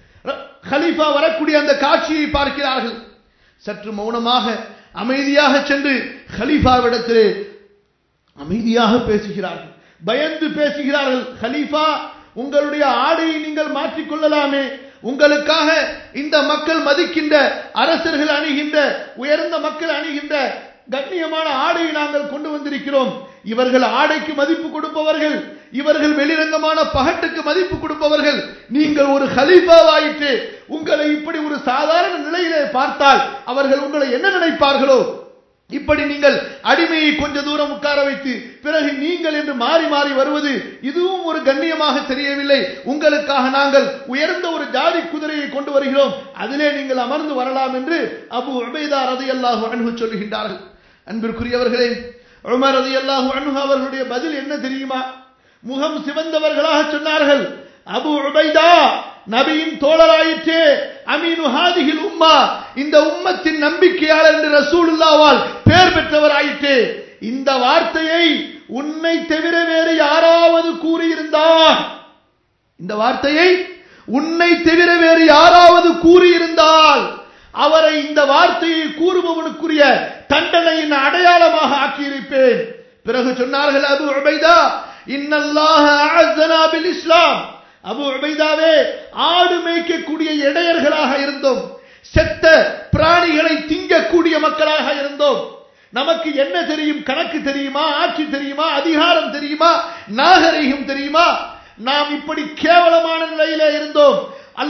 S1: ஹலீஃபா வரக்கூடிய அந்த காட்சியை பார்க்கிறார்கள் சற்று மௌனமாக அமைதியாக சென்று ஹலீஃபாவிடத்திலே அமைதியாக பேசுகிறார்கள் பயந்து பேசுகிறார்கள் ஹலீஃபா உங்களுடைய ஆடையை நீங்கள் மாற்றிக்கொள்ளலாமே உங்களுக்காக இந்த மக்கள் மதிக்கின்ற அரசர்கள் அணிகின்ற உயர்ந்த மக்கள் அணிகின்ற கண்ணியமான ஆடையை நாங்கள் கொண்டு வந்திருக்கிறோம் இவர்கள் ஆடைக்கு மதிப்பு கொடுப்பவர்கள் இவர்கள் வெளிரங்கமான பகட்டுக்கு மதிப்பு கொடுப்பவர்கள் நீங்கள் ஒரு ஹலீஃபாவாயிற்று உங்களை இப்படி ஒரு சாதாரண நிலையிலே பார்த்தால் அவர்கள் உங்களை என்ன நினைப்பார்களோ இப்படி நீங்கள் அடிமையை கொஞ்ச தூரம் உட்கார வைத்து பிறகு நீங்கள் என்று மாறி மாறி வருவது இதுவும் ஒரு கண்ணியமாக தெரியவில்லை உங்களுக்காக நாங்கள் உயர்ந்த ஒரு ஜாதி குதிரையை கொண்டு வருகிறோம் அதிலே நீங்கள் அமர்ந்து வரலாம் என்று அபு உபைதா ரதி அல்லாஹு அன்பு சொல்லுகின்றார்கள் அன்பிற்குரியவர்களே உமர் ரதி அல்லாஹு அன்பு அவர்களுடைய பதில் என்ன தெரியுமா முகம் சிவந்தவர்களாக சொன்னார்கள் அபு உபைதா நபியின் தோழராயிற்றே அமீனு ஹாதிகில் உம்மா இந்த உம்மத்தின் நம்பிக்கையாளர் என்று ரசூலுல்லாவால் பெயர் பெற்றவராயிற்றே இந்த வார்த்தையை உன்னை தவிர வேறு யாராவது கூறியிருந்தால் இந்த வார்த்தையை உன்னை தவிர வேறு யாராவது கூறியிருந்தால் அவரை இந்த வார்த்தையை கூறுபவனுக்குரிய தண்டனையின் அடையாளமாக ஆக்கியிருப்பேன் பிறகு சொன்னார்கள் அபு உபைதா இன்னல்லாஹ அஅஸனா பில் இஸ்லாம் அபு உபைதாவே ஆடு மேய்க்கக்கூடிய இடையர்களாக இருந்தோம் செத்த பிராணிகளை திங்கக்கூடிய மக்களாக இருந்தோம் நமக்கு என்ன தெரியும் கணக்கு தெரியுமா ஆட்சி தெரியுமா அதிகாரம் தெரியுமா நாகரிகம் தெரியுமா நாம் இப்படி கேவலமான நிலையில இருந்தோம்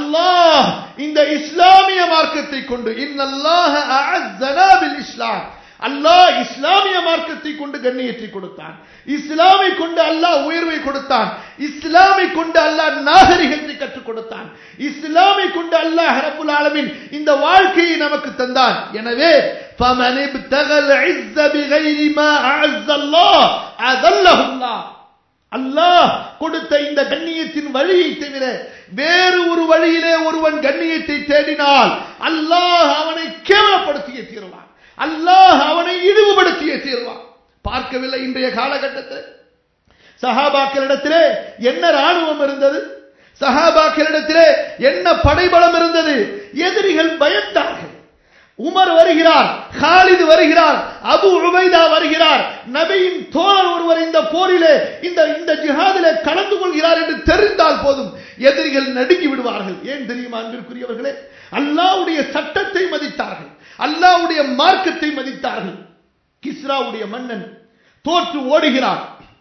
S1: அல்லாஹ் இந்த இஸ்லாமிய மார்க்கத்தை கொண்டு இன்னல்லாஹ அஅஸனா பில் இஸ்லாம் அல்லாஹ் இஸ்லாமிய மார்க்கத்தை கொண்டு கண்ணியத்தை கொடுத்தான் இஸ்லாமை கொண்டு அல்லாஹ் உயர்வை கொடுத்தான் இஸ்லாமை கொண்டு அல்லாஹ் நாகரிகத்தை கற்றுக் கொடுத்தான் இஸ்லாமை கொண்டு அல்லாஹ் ரப்புல் ஆலமீன் இந்த வாழ்க்கையை நமக்கு தந்தான் எனவே فمن ابتغى العز بغير ما أعز الله أذله الله அல்லாஹ் கொடுத்த இந்த கண்ணியத்தின் வழியை தவிர வேறு ஒரு வழியிலே ஒருவன் கண்ணியத்தை தேடினால் அல்லாஹ் அவனை கேவலப்படுத்திய தீர்வான் அல்லாஹ் அவனை இழிவுபடுத்திய தீர்வான் பார்க்கவில்லை இன்றைய காலகட்டத்தில் சஹாபாக்களிடத்திலே என்ன ராணுவம் இருந்தது சஹாபாக்களிடத்திலே என்ன படைபலம் இருந்தது எதிரிகள் பயந்தார்கள் உமர் வருகிறார் ஹாலிது வருகிறார் அபு உபைதா வருகிறார் நபியின் தோழர் ஒருவர் இந்த போரிலே இந்த இந்த ஜிஹாதிலே கலந்து கொள்கிறார் என்று தெரிந்தால் போதும் எதிரிகள் நடுங்கி விடுவார்கள் ஏன் தெரியுமா அன்பிற்குரியவர்களே அல்லாவுடைய சட்டத்தை மதித்தார்கள் அல்லாவுடைய மார்க்கத்தை மதித்தார்கள் கிஸ்ராவுடைய மன்னன் தோற்று ஓடுகிறான்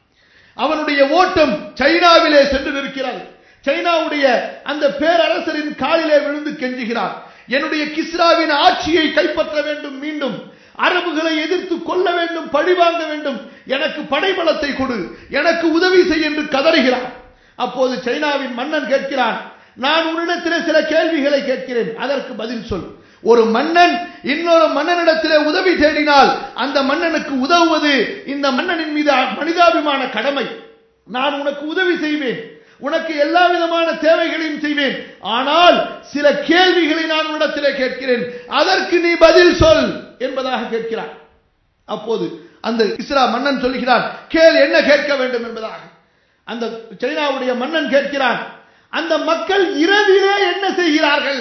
S1: அவனுடைய ஓட்டம் சைனாவிலே சென்று நிற்கிறது சைனாவுடைய அந்த பேரரசரின் காலிலே விழுந்து கெஞ்சுகிறார் என்னுடைய கிஸ்ராவின் ஆட்சியை கைப்பற்ற வேண்டும் மீண்டும் அரபுகளை எதிர்த்து கொள்ள வேண்டும் பழிவாங்க வேண்டும் எனக்கு படைபலத்தை கொடு எனக்கு உதவி செய் என்று கதறுகிறார் அப்போது சைனாவின் மன்னன் கேட்கிறான் நான் உன்னிடத்திலே சில கேள்விகளை கேட்கிறேன் அதற்கு பதில் சொல் ஒரு மன்னன் இன்னொரு மன்னனிடத்திலே உதவி தேடினால் அந்த மன்னனுக்கு உதவுவது இந்த மன்னனின் மீது மனிதாபிமான கடமை நான் உனக்கு உதவி செய்வேன் உனக்கு எல்லா விதமான தேவைகளையும் செய்வேன் ஆனால் சில கேள்விகளை நான் உன்னிடத்திலே கேட்கிறேன் அதற்கு நீ பதில் சொல் என்பதாக கேட்கிறார் அப்போது அந்த இஸ்ரா மன்னன் சொல்லுகிறான் கேள் என்ன கேட்க வேண்டும் என்பதாக அந்த சைனாவுடைய மன்னன் கேட்கிறான் அந்த மக்கள் இரவிலே என்ன செய்கிறார்கள்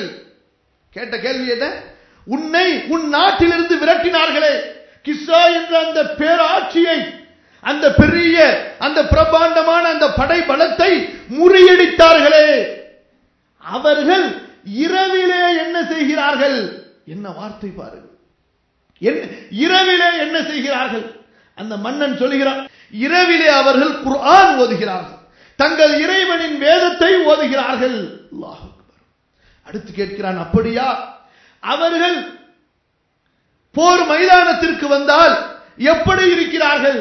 S1: கேட்ட கேள்வி என்ன உன்னை உன் நாட்டிலிருந்து விரட்டினார்களே கிஸ்ரா என்ற அந்த பேராட்சியை அந்த பெரிய அந்த பிரபாண்டமான அந்த படை பலத்தை முறியடித்தார்களே அவர்கள் இரவிலே என்ன செய்கிறார்கள் என்ன வார்த்தை பாருங்கள் இரவிலே என்ன செய்கிறார்கள் அந்த மன்னன் சொல்கிறார் இரவிலே அவர்கள் குர்ஆன் ஓதுகிறார்கள் தங்கள் இறைவனின் வேதத்தை ஓதுகிறார்கள் அடுத்து கேட்கிறான் அப்படியா அவர்கள் போர் மைதானத்திற்கு வந்தால் எப்படி இருக்கிறார்கள்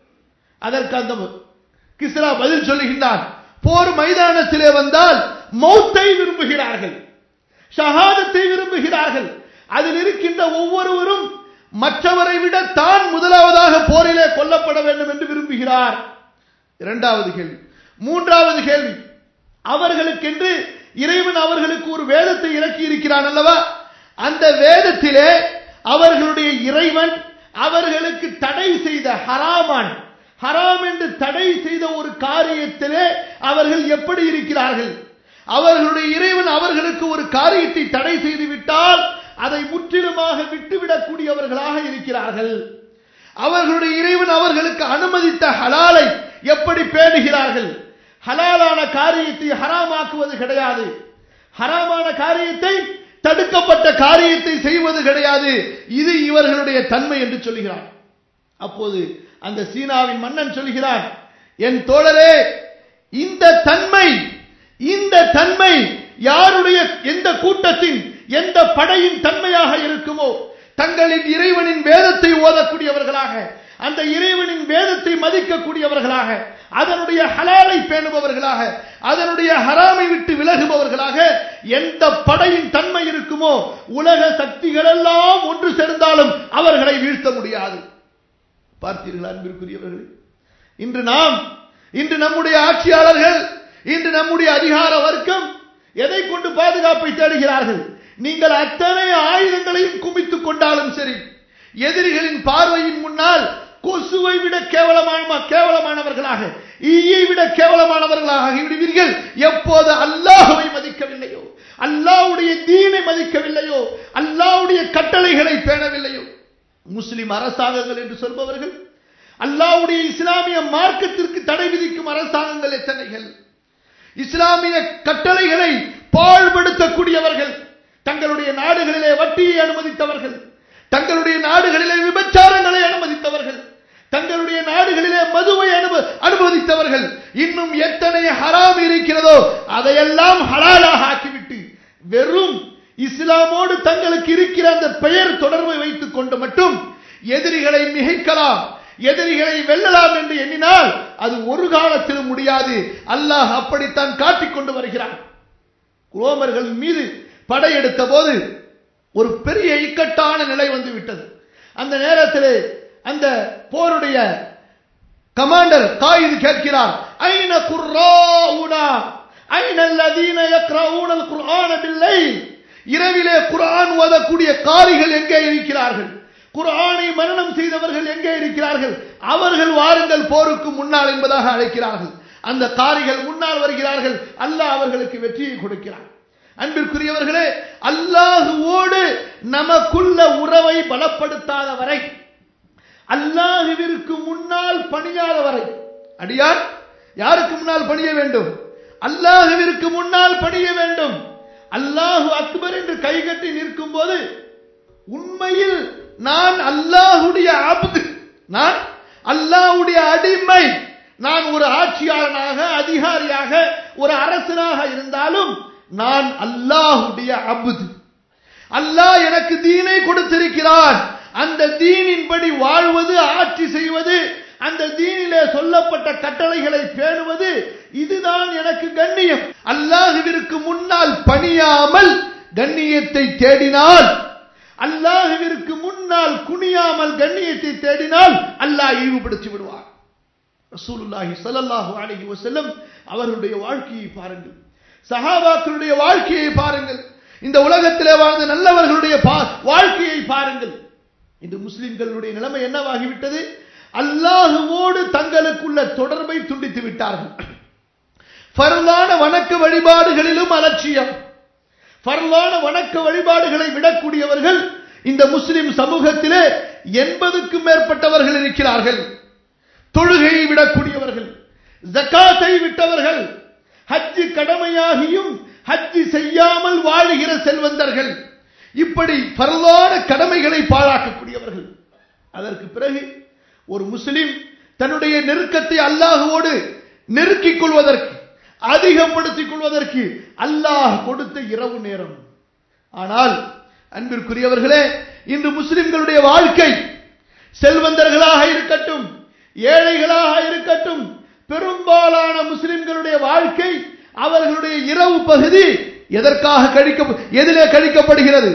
S1: அதற்கு அந்த கிஸ்ரா பதில் சொல்லுகின்றான் போர் மைதானத்திலே வந்தால் மௌத்தை விரும்புகிறார்கள் ஷஹாதத்தை விரும்புகிறார்கள் அதில் இருக்கின்ற ஒவ்வொருவரும் மற்றவரை விட தான் முதலாவதாக போரிலே கொல்லப்பட வேண்டும் என்று விரும்புகிறார் இரண்டாவது கேள்வி மூன்றாவது கேள்வி அவர்களுக்கென்று இறைவன் அவர்களுக்கு ஒரு வேதத்தை இறக்கி இருக்கிறான் அல்லவா அந்த வேதத்திலே அவர்களுடைய இறைவன் அவர்களுக்கு தடை செய்த ஹராமான் ஹராம் என்று தடை செய்த ஒரு காரியத்திலே அவர்கள் எப்படி இருக்கிறார்கள் அவர்களுடைய இறைவன் அவர்களுக்கு ஒரு காரியத்தை தடை செய்து விட்டால் அதை முற்றிலுமாக விட்டுவிடக்கூடியவர்களாக இருக்கிறார்கள் அவர்களுடைய இறைவன் அவர்களுக்கு அனுமதித்த ஹலாலை எப்படி பேணுகிறார்கள் ஹலாலான காரியத்தை ஹராமாக்குவது கிடையாது ஹராமான காரியத்தை தடுக்கப்பட்ட காரியத்தை செய்வது கிடையாது இது இவர்களுடைய தன்மை என்று சொல்கிறார் அப்போது அந்த சீனாவின் மன்னன் சொல்கிறான் என் தோழரே இந்த தன்மை இந்த தன்மை யாருடைய எந்த கூட்டத்தின் எந்த படையின் தன்மையாக இருக்குமோ தங்களின் இறைவனின் வேதத்தை ஓதக்கூடியவர்களாக அந்த இறைவனின் வேதத்தை மதிக்கக்கூடியவர்களாக அதனுடைய ஹலாலை பேணுபவர்களாக அதனுடைய ஹராமை விட்டு விலகுபவர்களாக எந்த படையின் தன்மை இருக்குமோ உலக சக்திகள் எல்லாம் ஒன்று சேர்ந்தாலும் அவர்களை வீழ்த்த முடியாது பார்த்தீர்கள் அன்பிற்குரியவர்களே இன்று நாம் இன்று நம்முடைய ஆட்சியாளர்கள் இன்று நம்முடைய அதிகார வர்க்கம் எதை கொண்டு பாதுகாப்பை தேடுகிறார்கள் நீங்கள் அத்தனை ஆயுதங்களையும் குமித்துக் கொண்டாலும் சரி எதிரிகளின் பார்வையின் முன்னால் கொசுவை விட கேவலமான கேவலமானவர்களாக ஈயை விட கேவலமானவர்களாக ஆகிவிடுவீர்கள் எப்போது அல்லாஹுவை மதிக்கவில்லையோ அல்லாவுடைய தீனை மதிக்கவில்லையோ அல்லாவுடைய கட்டளைகளை பேணவில்லையோ முஸ்லிம் அரசாங்கங்கள் என்று சொல்பவர்கள் அல்லாவுடைய இஸ்லாமிய மார்க்கத்திற்கு தடை விதிக்கும் அரசாங்கங்கள் எத்தனைகள் இஸ்லாமிய கட்டளைகளை பாழ்படுத்தக்கூடியவர்கள் தங்களுடைய நாடுகளிலே வட்டியை அனுமதித்தவர்கள் தங்களுடைய நாடுகளிலே விபச்சாரங்களை அனுமதித்தவர்கள் தங்களுடைய நாடுகளிலே மதுவை அனுமதித்தவர்கள் இன்னும் எத்தனை ஹராம் இருக்கிறதோ அதையெல்லாம் ஹலாலாக ஆக்கிவிட்டு வெறும் இஸ்லாமோடு தங்களுக்கு இருக்கிற அந்த பெயர் தொடர்பை வைத்துக் கொண்டு மட்டும் எதிரிகளை மிகைக்கலாம் எதிரிகளை வெல்லலாம் என்று எண்ணினால் அது ஒரு காலத்திலும் முடியாது அல்லாஹ் அப்படித்தான் காட்டிக் கொண்டு வருகிறான் ரோமர்கள் மீது படையெடுத்த போது ஒரு பெரிய இக்கட்டான நிலை வந்து விட்டது அந்த நேரத்தில் அந்த போருடைய கமாண்டர் காயிது கேட்கிறார் ஐன குர்ராவுனா ஐன அல்லதீன யக்ரவுனல் குர்ஆன பில்லைல் இரவிலே குர்ஆன் ஓதக்கூடிய காரிகள் எங்கே இருக்கிறார்கள் குர்ஆனை மரணம் செய்தவர்கள் எங்கே இருக்கிறார்கள் அவர்கள் வாருங்கள் போருக்கு முன்னால் என்பதாக அழைக்கிறார்கள் அந்த காரிகள் முன்னால் வருகிறார்கள் அல்லாஹ் அவர்களுக்கு வெற்றியை கொடுக்கிறார் அன்பிற்குரியவர்களே அல்லாஹுவோடு நமக்குள்ள உறவை பலப்படுத்தாத வரை அல்லாஹுவிற்கு முன்னால் பணியாத வரை அடியார் யாருக்கு முன்னால் பணிய வேண்டும் அல்லாஹுவிற்கு முன்னால் பணிய வேண்டும் அல்லாஹு அக்பர் என்று கைகட்டி நிற்கும் போது உண்மையில் நான் அல்லாஹுடைய அப்து நான் அல்லாஹுடைய அடிமை நான் ஒரு ஆட்சியாளனாக அதிகாரியாக ஒரு அரசனாக இருந்தாலும் நான் அல்லாஹுடைய அபுது அல்லாஹ் எனக்கு தீனை கொடுத்திருக்கிறான் அந்த தீனின்படி வாழ்வது ஆட்சி செய்வது அந்த தீனிலே சொல்லப்பட்ட கட்டளைகளை பேணுவது இதுதான் எனக்கு கண்ணியம் அல்லாஹுவிற்கு முன்னால் பணியாமல் கண்ணியத்தை தேடினால் அல்லாஹுவிற்கு முன்னால் குனியாமல் கண்ணியத்தை தேடினால் அல்லாஹ் இழிவுபடுத்தி விடுவார் ரசூலுல்லாஹி ஸல்லல்லாஹு அலைஹி வஸல்லம் அவர்களுடைய வாழ்க்கையை பாருங்கள் சஹாபாக்களுடைய வாழ்க்கையை பாருங்கள் இந்த உலகத்திலே வாழ்ந்த நல்லவர்களுடைய வாழ்க்கையை பாருங்கள் இந்த முஸ்லிம்களுடைய நிலைமை என்னவாகிவிட்டது அல்லாஹுவோடு தங்களுக்குள்ள தொடர்பை துண்டித்து விட்டார்கள் ஃபர்லான வணக்க வழிபாடுகளிலும் அலட்சியம் ஃபர்லான வணக்க வழிபாடுகளை விடக்கூடியவர்கள் இந்த முஸ்லிம் சமூகத்திலே எண்பதுக்கும் மேற்பட்டவர்கள் இருக்கிறார்கள் தொழுகையை விடக்கூடியவர்கள் ஜக்காத்தை விட்டவர்கள் ஹஜ்ஜு கடமையாகியும் ஹஜ்ஜு செய்யாமல் வாழுகிற செல்வந்தர்கள் இப்படி பரவான கடமைகளை பாழாக்கக்கூடியவர்கள் அதற்கு பிறகு ஒரு முஸ்லிம் தன்னுடைய நெருக்கத்தை அல்லாஹுவோடு நெருக்கிக் கொள்வதற்கு அதிகப்படுத்திக் கொள்வதற்கு அல்லாஹ் கொடுத்த இரவு நேரம் ஆனால் அன்பிற்குரியவர்களே இன்று முஸ்லிம்களுடைய வாழ்க்கை செல்வந்தர்களாக இருக்கட்டும் ஏழைகளாக இருக்கட்டும் பெரும்பாலான முஸ்லிம்களுடைய வாழ்க்கை அவர்களுடைய இரவு பகுதி எதற்காக கழிக்க எதிலே கழிக்கப்படுகிறது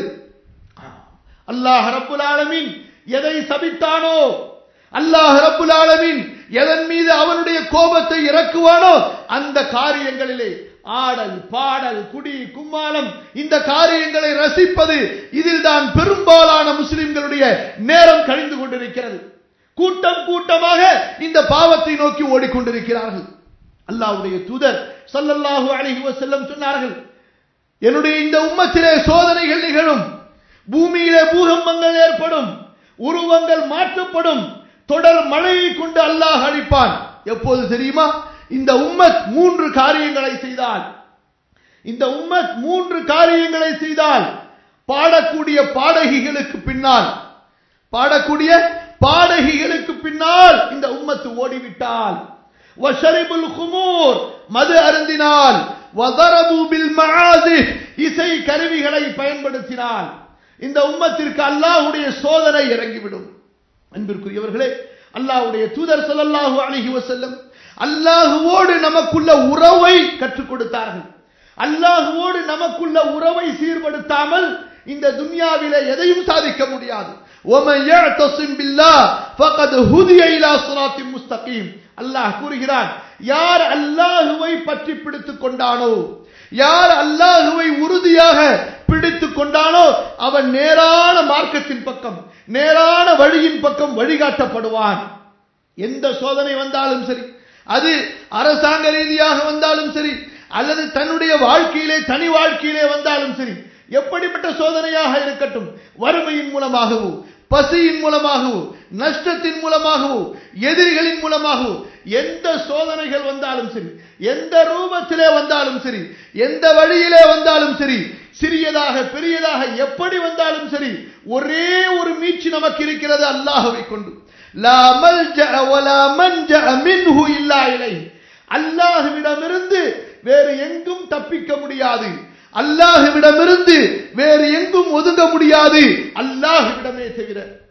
S1: அல்லாஹ் ரப்புல் ஆலமீன் எதை சபித்தானோ அல்லாஹ் ரப்புல் ஆலமீன் எதன் மீது அவனுடைய கோபத்தை இறக்குவானோ அந்த காரியங்களிலே ஆடல் பாடல் குடி கும்மாளம் இந்த காரியங்களை ரசிப்பது இதில் தான் பெரும்பாலான முஸ்லிம்களுடைய நேரம் கழிந்து கொண்டிருக்கிறது கூட்டம் கூட்டமாக இந்த பாவத்தை நோக்கி ஓடிக்கொண்டிருக்கிறார்கள் அல்லாஹ்வுடைய தூதர் ஸல்லல்லாஹு அலைஹி வஸல்லம் சொன்னார்கள் என்னுடைய இந்த உம்மத்திலே சோதனைகள் நிகழும் பூமியிலே பூகம்பங்கள் ஏற்படும் உருவங்கள் மாற்றப்படும் தொடர் மழையை கொண்டு அல்லாஹ் அழிப்பான் எப்போது தெரியுமா இந்த உம்மத் மூன்று காரியங்களை செய்தால் இந்த உம்மத் மூன்று காரியங்களை செய்தால் பாடக்கூடிய பாடகிகளுக்கு பின்னால் பாடக்கூடிய பாடகிகளுக்கு பின்னால் இந்த உம்மத்து ஓடிவிட்டால் வஷரிபுல் குமூர் மது அருந்தினால் வதரபு பில் மஆசிஃப் இசை கருவிகளை பயன்படுத்தினால் இந்த உம்மத்திற்கு அல்லாஹ்வுடைய சோதனை இறங்கிவிடும் அன்பிற்குரியவர்களே அல்லாஹ்வுடைய தூதர் ஸல்லல்லாஹு அலைஹி வஸல்லம் அல்லாஹுவோடு நமக்குள்ள உறவை கற்றுக் கொடுத்தார்கள் அல்லாஹுவோடு நமக்குள்ள உறவை சீர்படுத்தாமல் இந்த துன்யாவிலே எதையும் சாதிக்க முடியாது وَمَن يَعْتَصِمْ بِاللَّهِ فَقَدْ هُدِيَ إِلَى صِرَاطٍ مُسْتَقِيمٍ அல்லாஹ் கூறுகிறான் யார் அல்லாஹுவை பற்றி பிடித்துக் கொண்டானோ யார் அல்லாஹுவை உறுதியாக பிடித்துக் கொண்டானோ அவன் நேரான மார்க்கத்தின் பக்கம் நேரான வழியின் பக்கம் வழிகாட்டப்படுவான் எந்த சோதனை வந்தாலும் சரி அது அரசாங்க ரீதியாக வந்தாலும் சரி அல்லது தன்னுடைய வாழ்க்கையிலே தனி வாழ்க்கையிலே வந்தாலும் சரி எப்படிப்பட்ட சோதனையாக இருக்கட்டும் வறுமையின் மூலமாகவோ பசியின் மூலமாகவோ நஷ்டத்தின் மூலமாகவோ எதிரிகளின் மூலமாகவோ எந்த சோதனைகள் வந்தாலும் சரி எந்த ரூபத்திலே வந்தாலும் சரி எந்த வழியிலே வந்தாலும் சரி சிறியதாக பெரியதாக எப்படி வந்தாலும் சரி ஒரே ஒரு மீட்சி நமக்கு இருக்கிறது அல்லாஹுவை கொண்டு லா மல்ஜஅ வலா மன்ஜஅ மின்ஹு இல்லா இலை அல்லாஹ்விடமிருந்து வேறு எங்கும் தப்பிக்க முடியாது அல்லாஹ்விடமிருந்து வேறு எங்கும் ஒதுங்க முடியாது அல்லாஹ்விடமே தவிர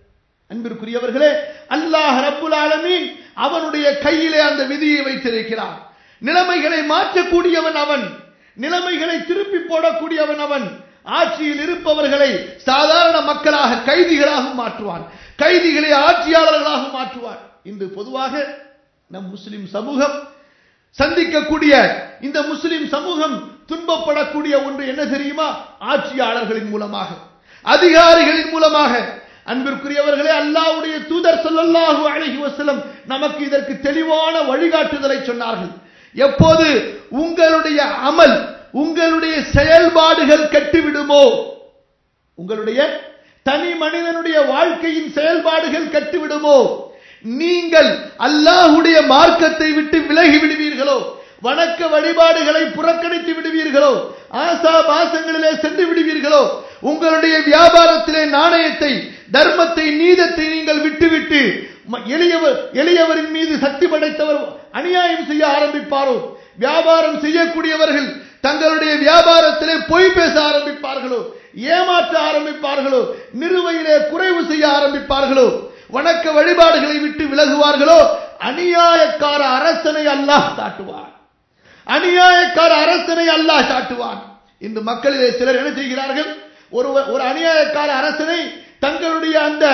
S1: அன்பிற்குரியவர்களே அல்லாஹ் ரப்புல் ஆலமீன் அவனுடைய கையிலே அந்த விதியை வைத்திருக்கிறான் நிலைமைகளை மாற்றக்கூடியவன் அவன் நிலைமைகளை திருப்பி போடக்கூடியவன் அவன் ஆட்சியில் இருப்பவர்களை சாதாரண மக்களாக கைதிகளாக மாற்றுவான் கைதிகளை ஆட்சியாளர்களாக மாற்றுவான் இன்று பொதுவாக நம் முஸ்லிம் சமூகம் சந்திக்கக்கூடிய இந்த முஸ்லிம் சமூகம் துன்பப்படக்கூடிய ஒன்று என்ன தெரியுமா ஆட்சியாளர்களின் மூலமாக அதிகாரிகளின் மூலமாக அன்பிற்குரியவர்களே அல்லாஹ்வுடைய தூதர் ஸல்லல்லாஹு அலைஹி வஸல்லம் நமக்கு இதற்கு தெளிவான வழிகாட்டுதலை சொன்னார்கள் எப்போது உங்களுடைய அமல் உங்களுடைய செயல்பாடுகள் கெட்டுவிடுமோ உங்களுடைய தனி மனிதனுடைய வாழ்க்கையின் செயல்பாடுகள் கெட்டுவிடுமோ நீங்கள் அல்லாஹுடைய மார்க்கத்தை விட்டு விலகி விடுவீர்களோ வணக்க வழிபாடுகளை புறக்கணித்து விடுவீர்களோ ஆசா பாசங்களிலே சென்று விடுவீர்களோ உங்களுடைய வியாபாரத்திலே நாணயத்தை தர்மத்தை நீதத்தை நீங்கள் விட்டுவிட்டு ம- எளியவர் எளியவரின் மீது சக்தி படைத்தவர் அநியாயம் செய்ய ஆரம்பிப்பாரோ வியாபாரம் செய்யக்கூடியவர்கள் தங்களுடைய வியாபாரத்திலே பொய் பேச ஆரம்பிப்பார்களோ ஏமாற்ற ஆரம்பிப்பார்களோ நிறுவையிலே குறைவு செய்ய ஆரம்பிப்பார்களோ வணக்க வழிபாடுகளை விட்டு விலகுவார்களோ அநியாயக்கார அரசனை அல்லாஹ் தாட்டுவார் அநியாயக்கார அரசனை அல்லாஹ் சாட்டுவான் இன்று மக்களிலே சிலர் என்ன செய்கிறார்கள் ஒரு ஒரு அநியாயக்கார அரசனை தங்களுடைய அந்த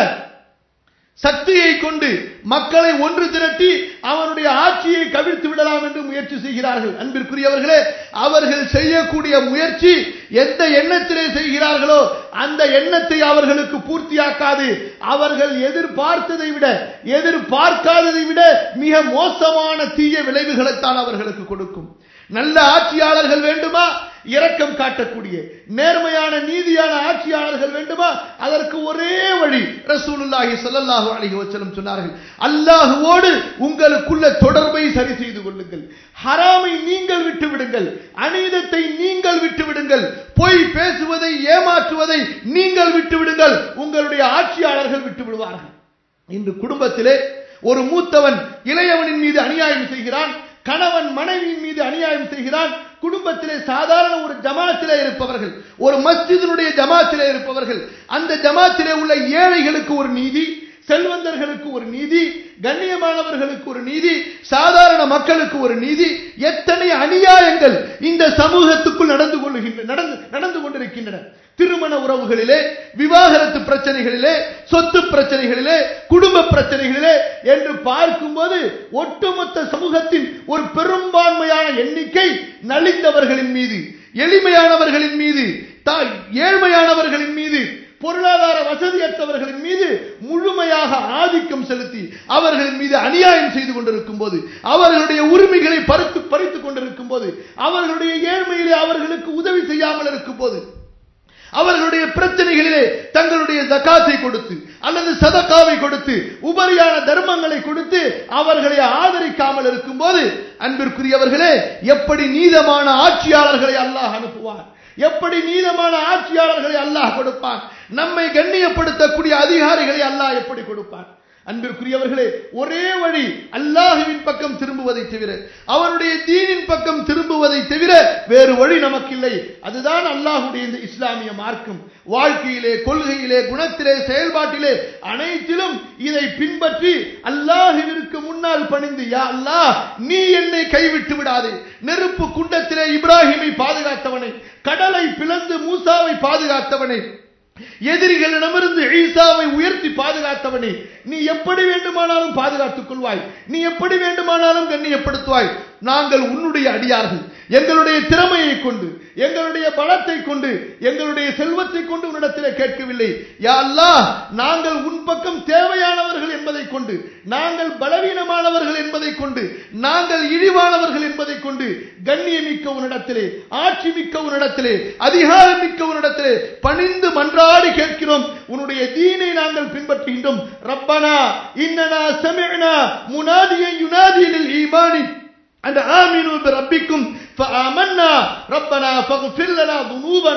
S1: சக்தியை கொண்டு மக்களை ஒன்று திரட்டி அவனுடைய ஆட்சியை கவிழ்த்து விடலாம் என்று முயற்சி செய்கிறார்கள் அன்பிற்குரியவர்களே அவர்கள் செய்யக்கூடிய முயற்சி எந்த எண்ணத்திலே செய்கிறார்களோ அந்த எண்ணத்தை அவர்களுக்கு பூர்த்தியாக்காது அவர்கள் எதிர்பார்த்ததை விட எதிர்பார்க்காததை விட மிக மோசமான தீய விளைவுகளைத்தான் அவர்களுக்கு கொடுக்கும் நல்ல ஆட்சியாளர்கள் வேண்டுமா இரக்கம் காட்டக்கூடிய நேர்மையான நீதியான ஆட்சியாளர்கள் வேண்டுமா அதற்கு ஒரே வழி ரசூலுல்லாஹி ஸல்லல்லாஹு அலைஹி வஸல்லம் சொன்னார்கள் அல்லாஹ்வோடு உங்களுக்குள்ள தொடர்பை சரி செய்து கொள்ளுங்கள் ஹராமை நீங்கள் விட்டு விடுங்கள் அநீதத்தை நீங்கள் விட்டு விடுங்கள் பொய் பேசுவதை ஏமாற்றுவதை நீங்கள் விட்டு விடுங்கள் உங்களுடைய ஆட்சியாளர்கள் விட்டு விடுவார்கள் இன்று குடும்பத்திலே ஒரு மூத்தவன் இளையவனின் மீது அநியாயம் செய்கிறான் கணவன் மனைவியின் மீது அநியாயம் செய்கிறான் குடும்பத்திலே சாதாரண ஒரு ஜமாத்திலே இருப்பவர்கள் ஒரு மஸ்ஜிதினுடைய ஜமாத்திலே இருப்பவர்கள் அந்த ஜமாத்திலே உள்ள ஏழைகளுக்கு ஒரு நீதி செல்வந்தர்களுக்கு ஒரு நீதி கண்ணியமானவர்களுக்கு ஒரு நீதி சாதாரண மக்களுக்கு ஒரு நீதி எத்தனை அநியாயங்கள் இந்த சமூகத்துக்குள் நடந்து கொள்ளுகின்ற நடந்து நடந்து கொண்டிருக்கின்றன திருமண உறவுகளிலே விவாகரத்து பிரச்சனைகளிலே சொத்து பிரச்சனைகளிலே குடும்ப பிரச்சனைகளிலே என்று பார்க்கும்போது ஒட்டுமொத்த சமூகத்தின் ஒரு பெரும்பான்மையான எண்ணிக்கை நலிந்தவர்களின் மீது எளிமையானவர்களின் மீது தா- ஏழ்மையானவர்களின் மீது பொருளாதார வசதியற்றவர்களின் மீது முழுமையாக ஆதிக்கம் செலுத்தி அவர்களின் மீது அநியாயம் செய்து கொண்டிருக்கும் போது அவர்களுடைய உரிமைகளை பறித்து பறித்துக் கொண்டிருக்கும் போது அவர்களுடைய ஏழ்மையிலே அவர்களுக்கு உதவி செய்யாமல் இருக்கும் போது அவர்களுடைய பிரச்சனைகளிலே தங்களுடைய ஜகாத்தை கொடுத்து அல்லது சதக்காவை கொடுத்து உபரியான தர்மங்களை கொடுத்து அவர்களை ஆதரிக்காமல் இருக்கும்போது அன்பிற்குரியவர்களே எப்படி நீதமான ஆட்சியாளர்களை அல்லாஹ் அனுப்புவார் எப்படி நீதமான ஆட்சியாளர்களை அல்லாஹ் கொடுப்பான் நம்மை கண்ணியப்படுத்தக்கூடிய அதிகாரிகளை அல்லாஹ் எப்படி கொடுப்பான் அன்பிற்குரியவர்களே ஒரே வழி அல்லாஹுவின் பக்கம் திரும்புவதை தவிர அவருடைய தீனின் பக்கம் திரும்புவதை தவிர வேறு வழி நமக்கில்லை அதுதான் அல்லாஹுடைய இந்த இஸ்லாமிய மார்க்கம் வாழ்க்கையிலே கொள்கையிலே குணத்திலே செயல்பாட்டிலே அனைத்திலும் இதை பின்பற்றி அல்லாஹுவிற்கு முன்னால் பணிந்து யா அல்லாஹ் நீ என்னை கைவிட்டு விடாதே நெருப்பு குண்டத்திலே இப்ராஹிமை பாதுகாத்தவனை கடலை பிளந்து மூசாவை பாதுகாத்தவனை எதிரிகளிடமிருந்து ஈசாவை உயர்த்தி பாதுகாத்தவனே நீ எப்படி வேண்டுமானாலும் பாதுகாத்துக் கொள்வாய் நீ எப்படி வேண்டுமானாலும் கண்ணியப்படுத்துவாய் நாங்கள் உன்னுடைய அடியார்கள் எங்களுடைய திறமையை கொண்டு எங்களுடைய பலத்தை கொண்டு எங்களுடைய செல்வத்தை கொண்டு உன்னிடத்திலே கேட்கவில்லை யா அல்லாஹ் நாங்கள் உன் பக்கம் தேவையானவர்கள் என்பதை கொண்டு நாங்கள் பலவீனமானவர்கள் என்பதை கொண்டு நாங்கள் இழிவானவர்கள் என்பதை கொண்டு கண்ணியமிக்க உன்னிடத்திலே ஆட்சி மிக்க உன்னிடத்திலே அதிகாரம் மிக்க உன்னிடத்திலே பணிந்து மன்றாடி கேட்கிறோம் உன்னுடைய தீனை நாங்கள் பின்பற்றுகின்றோம் ரப்பனா இன்னனா சமிஅனா முனாதியை யுனாதியில் ஈமானி أن آمنوا بربكم فآمنا ربنا فاغفر لنا ذنوبنا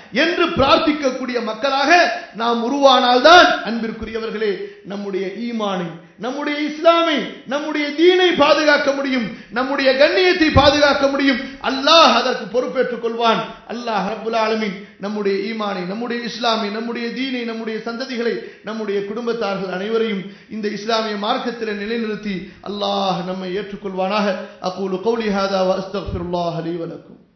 S1: என்று பிரார்த்திக்கக்கூடிய மக்களாக நாம் உருவானால்தான் அன்பிற்குரியவர்களே நம்முடைய ஈமானை நம்முடைய இஸ்லாமை நம்முடைய தீனை பாதுகாக்க முடியும் நம்முடைய கண்ணியத்தை பாதுகாக்க முடியும் அல்லாஹ் அதற்கு பொறுப்பேற்றுக் கொள்வான் அல்லாஹ் ரப்புல் ஆலமீன் நம்முடைய ஈமானை நம்முடைய இஸ்லாமை நம்முடைய தீனை நம்முடைய சந்ததிகளை நம்முடைய குடும்பத்தார்கள் அனைவரையும் இந்த இஸ்லாமிய மார்க்கத்தில் நிலைநிறுத்தி அல்லாஹ் நம்மை ஏற்றுக்கொள்வானாக அகூலு கௌலி ஹாதா வ அஸ்தக்ஃபிருல்லாஹ் லீ வலக்கும்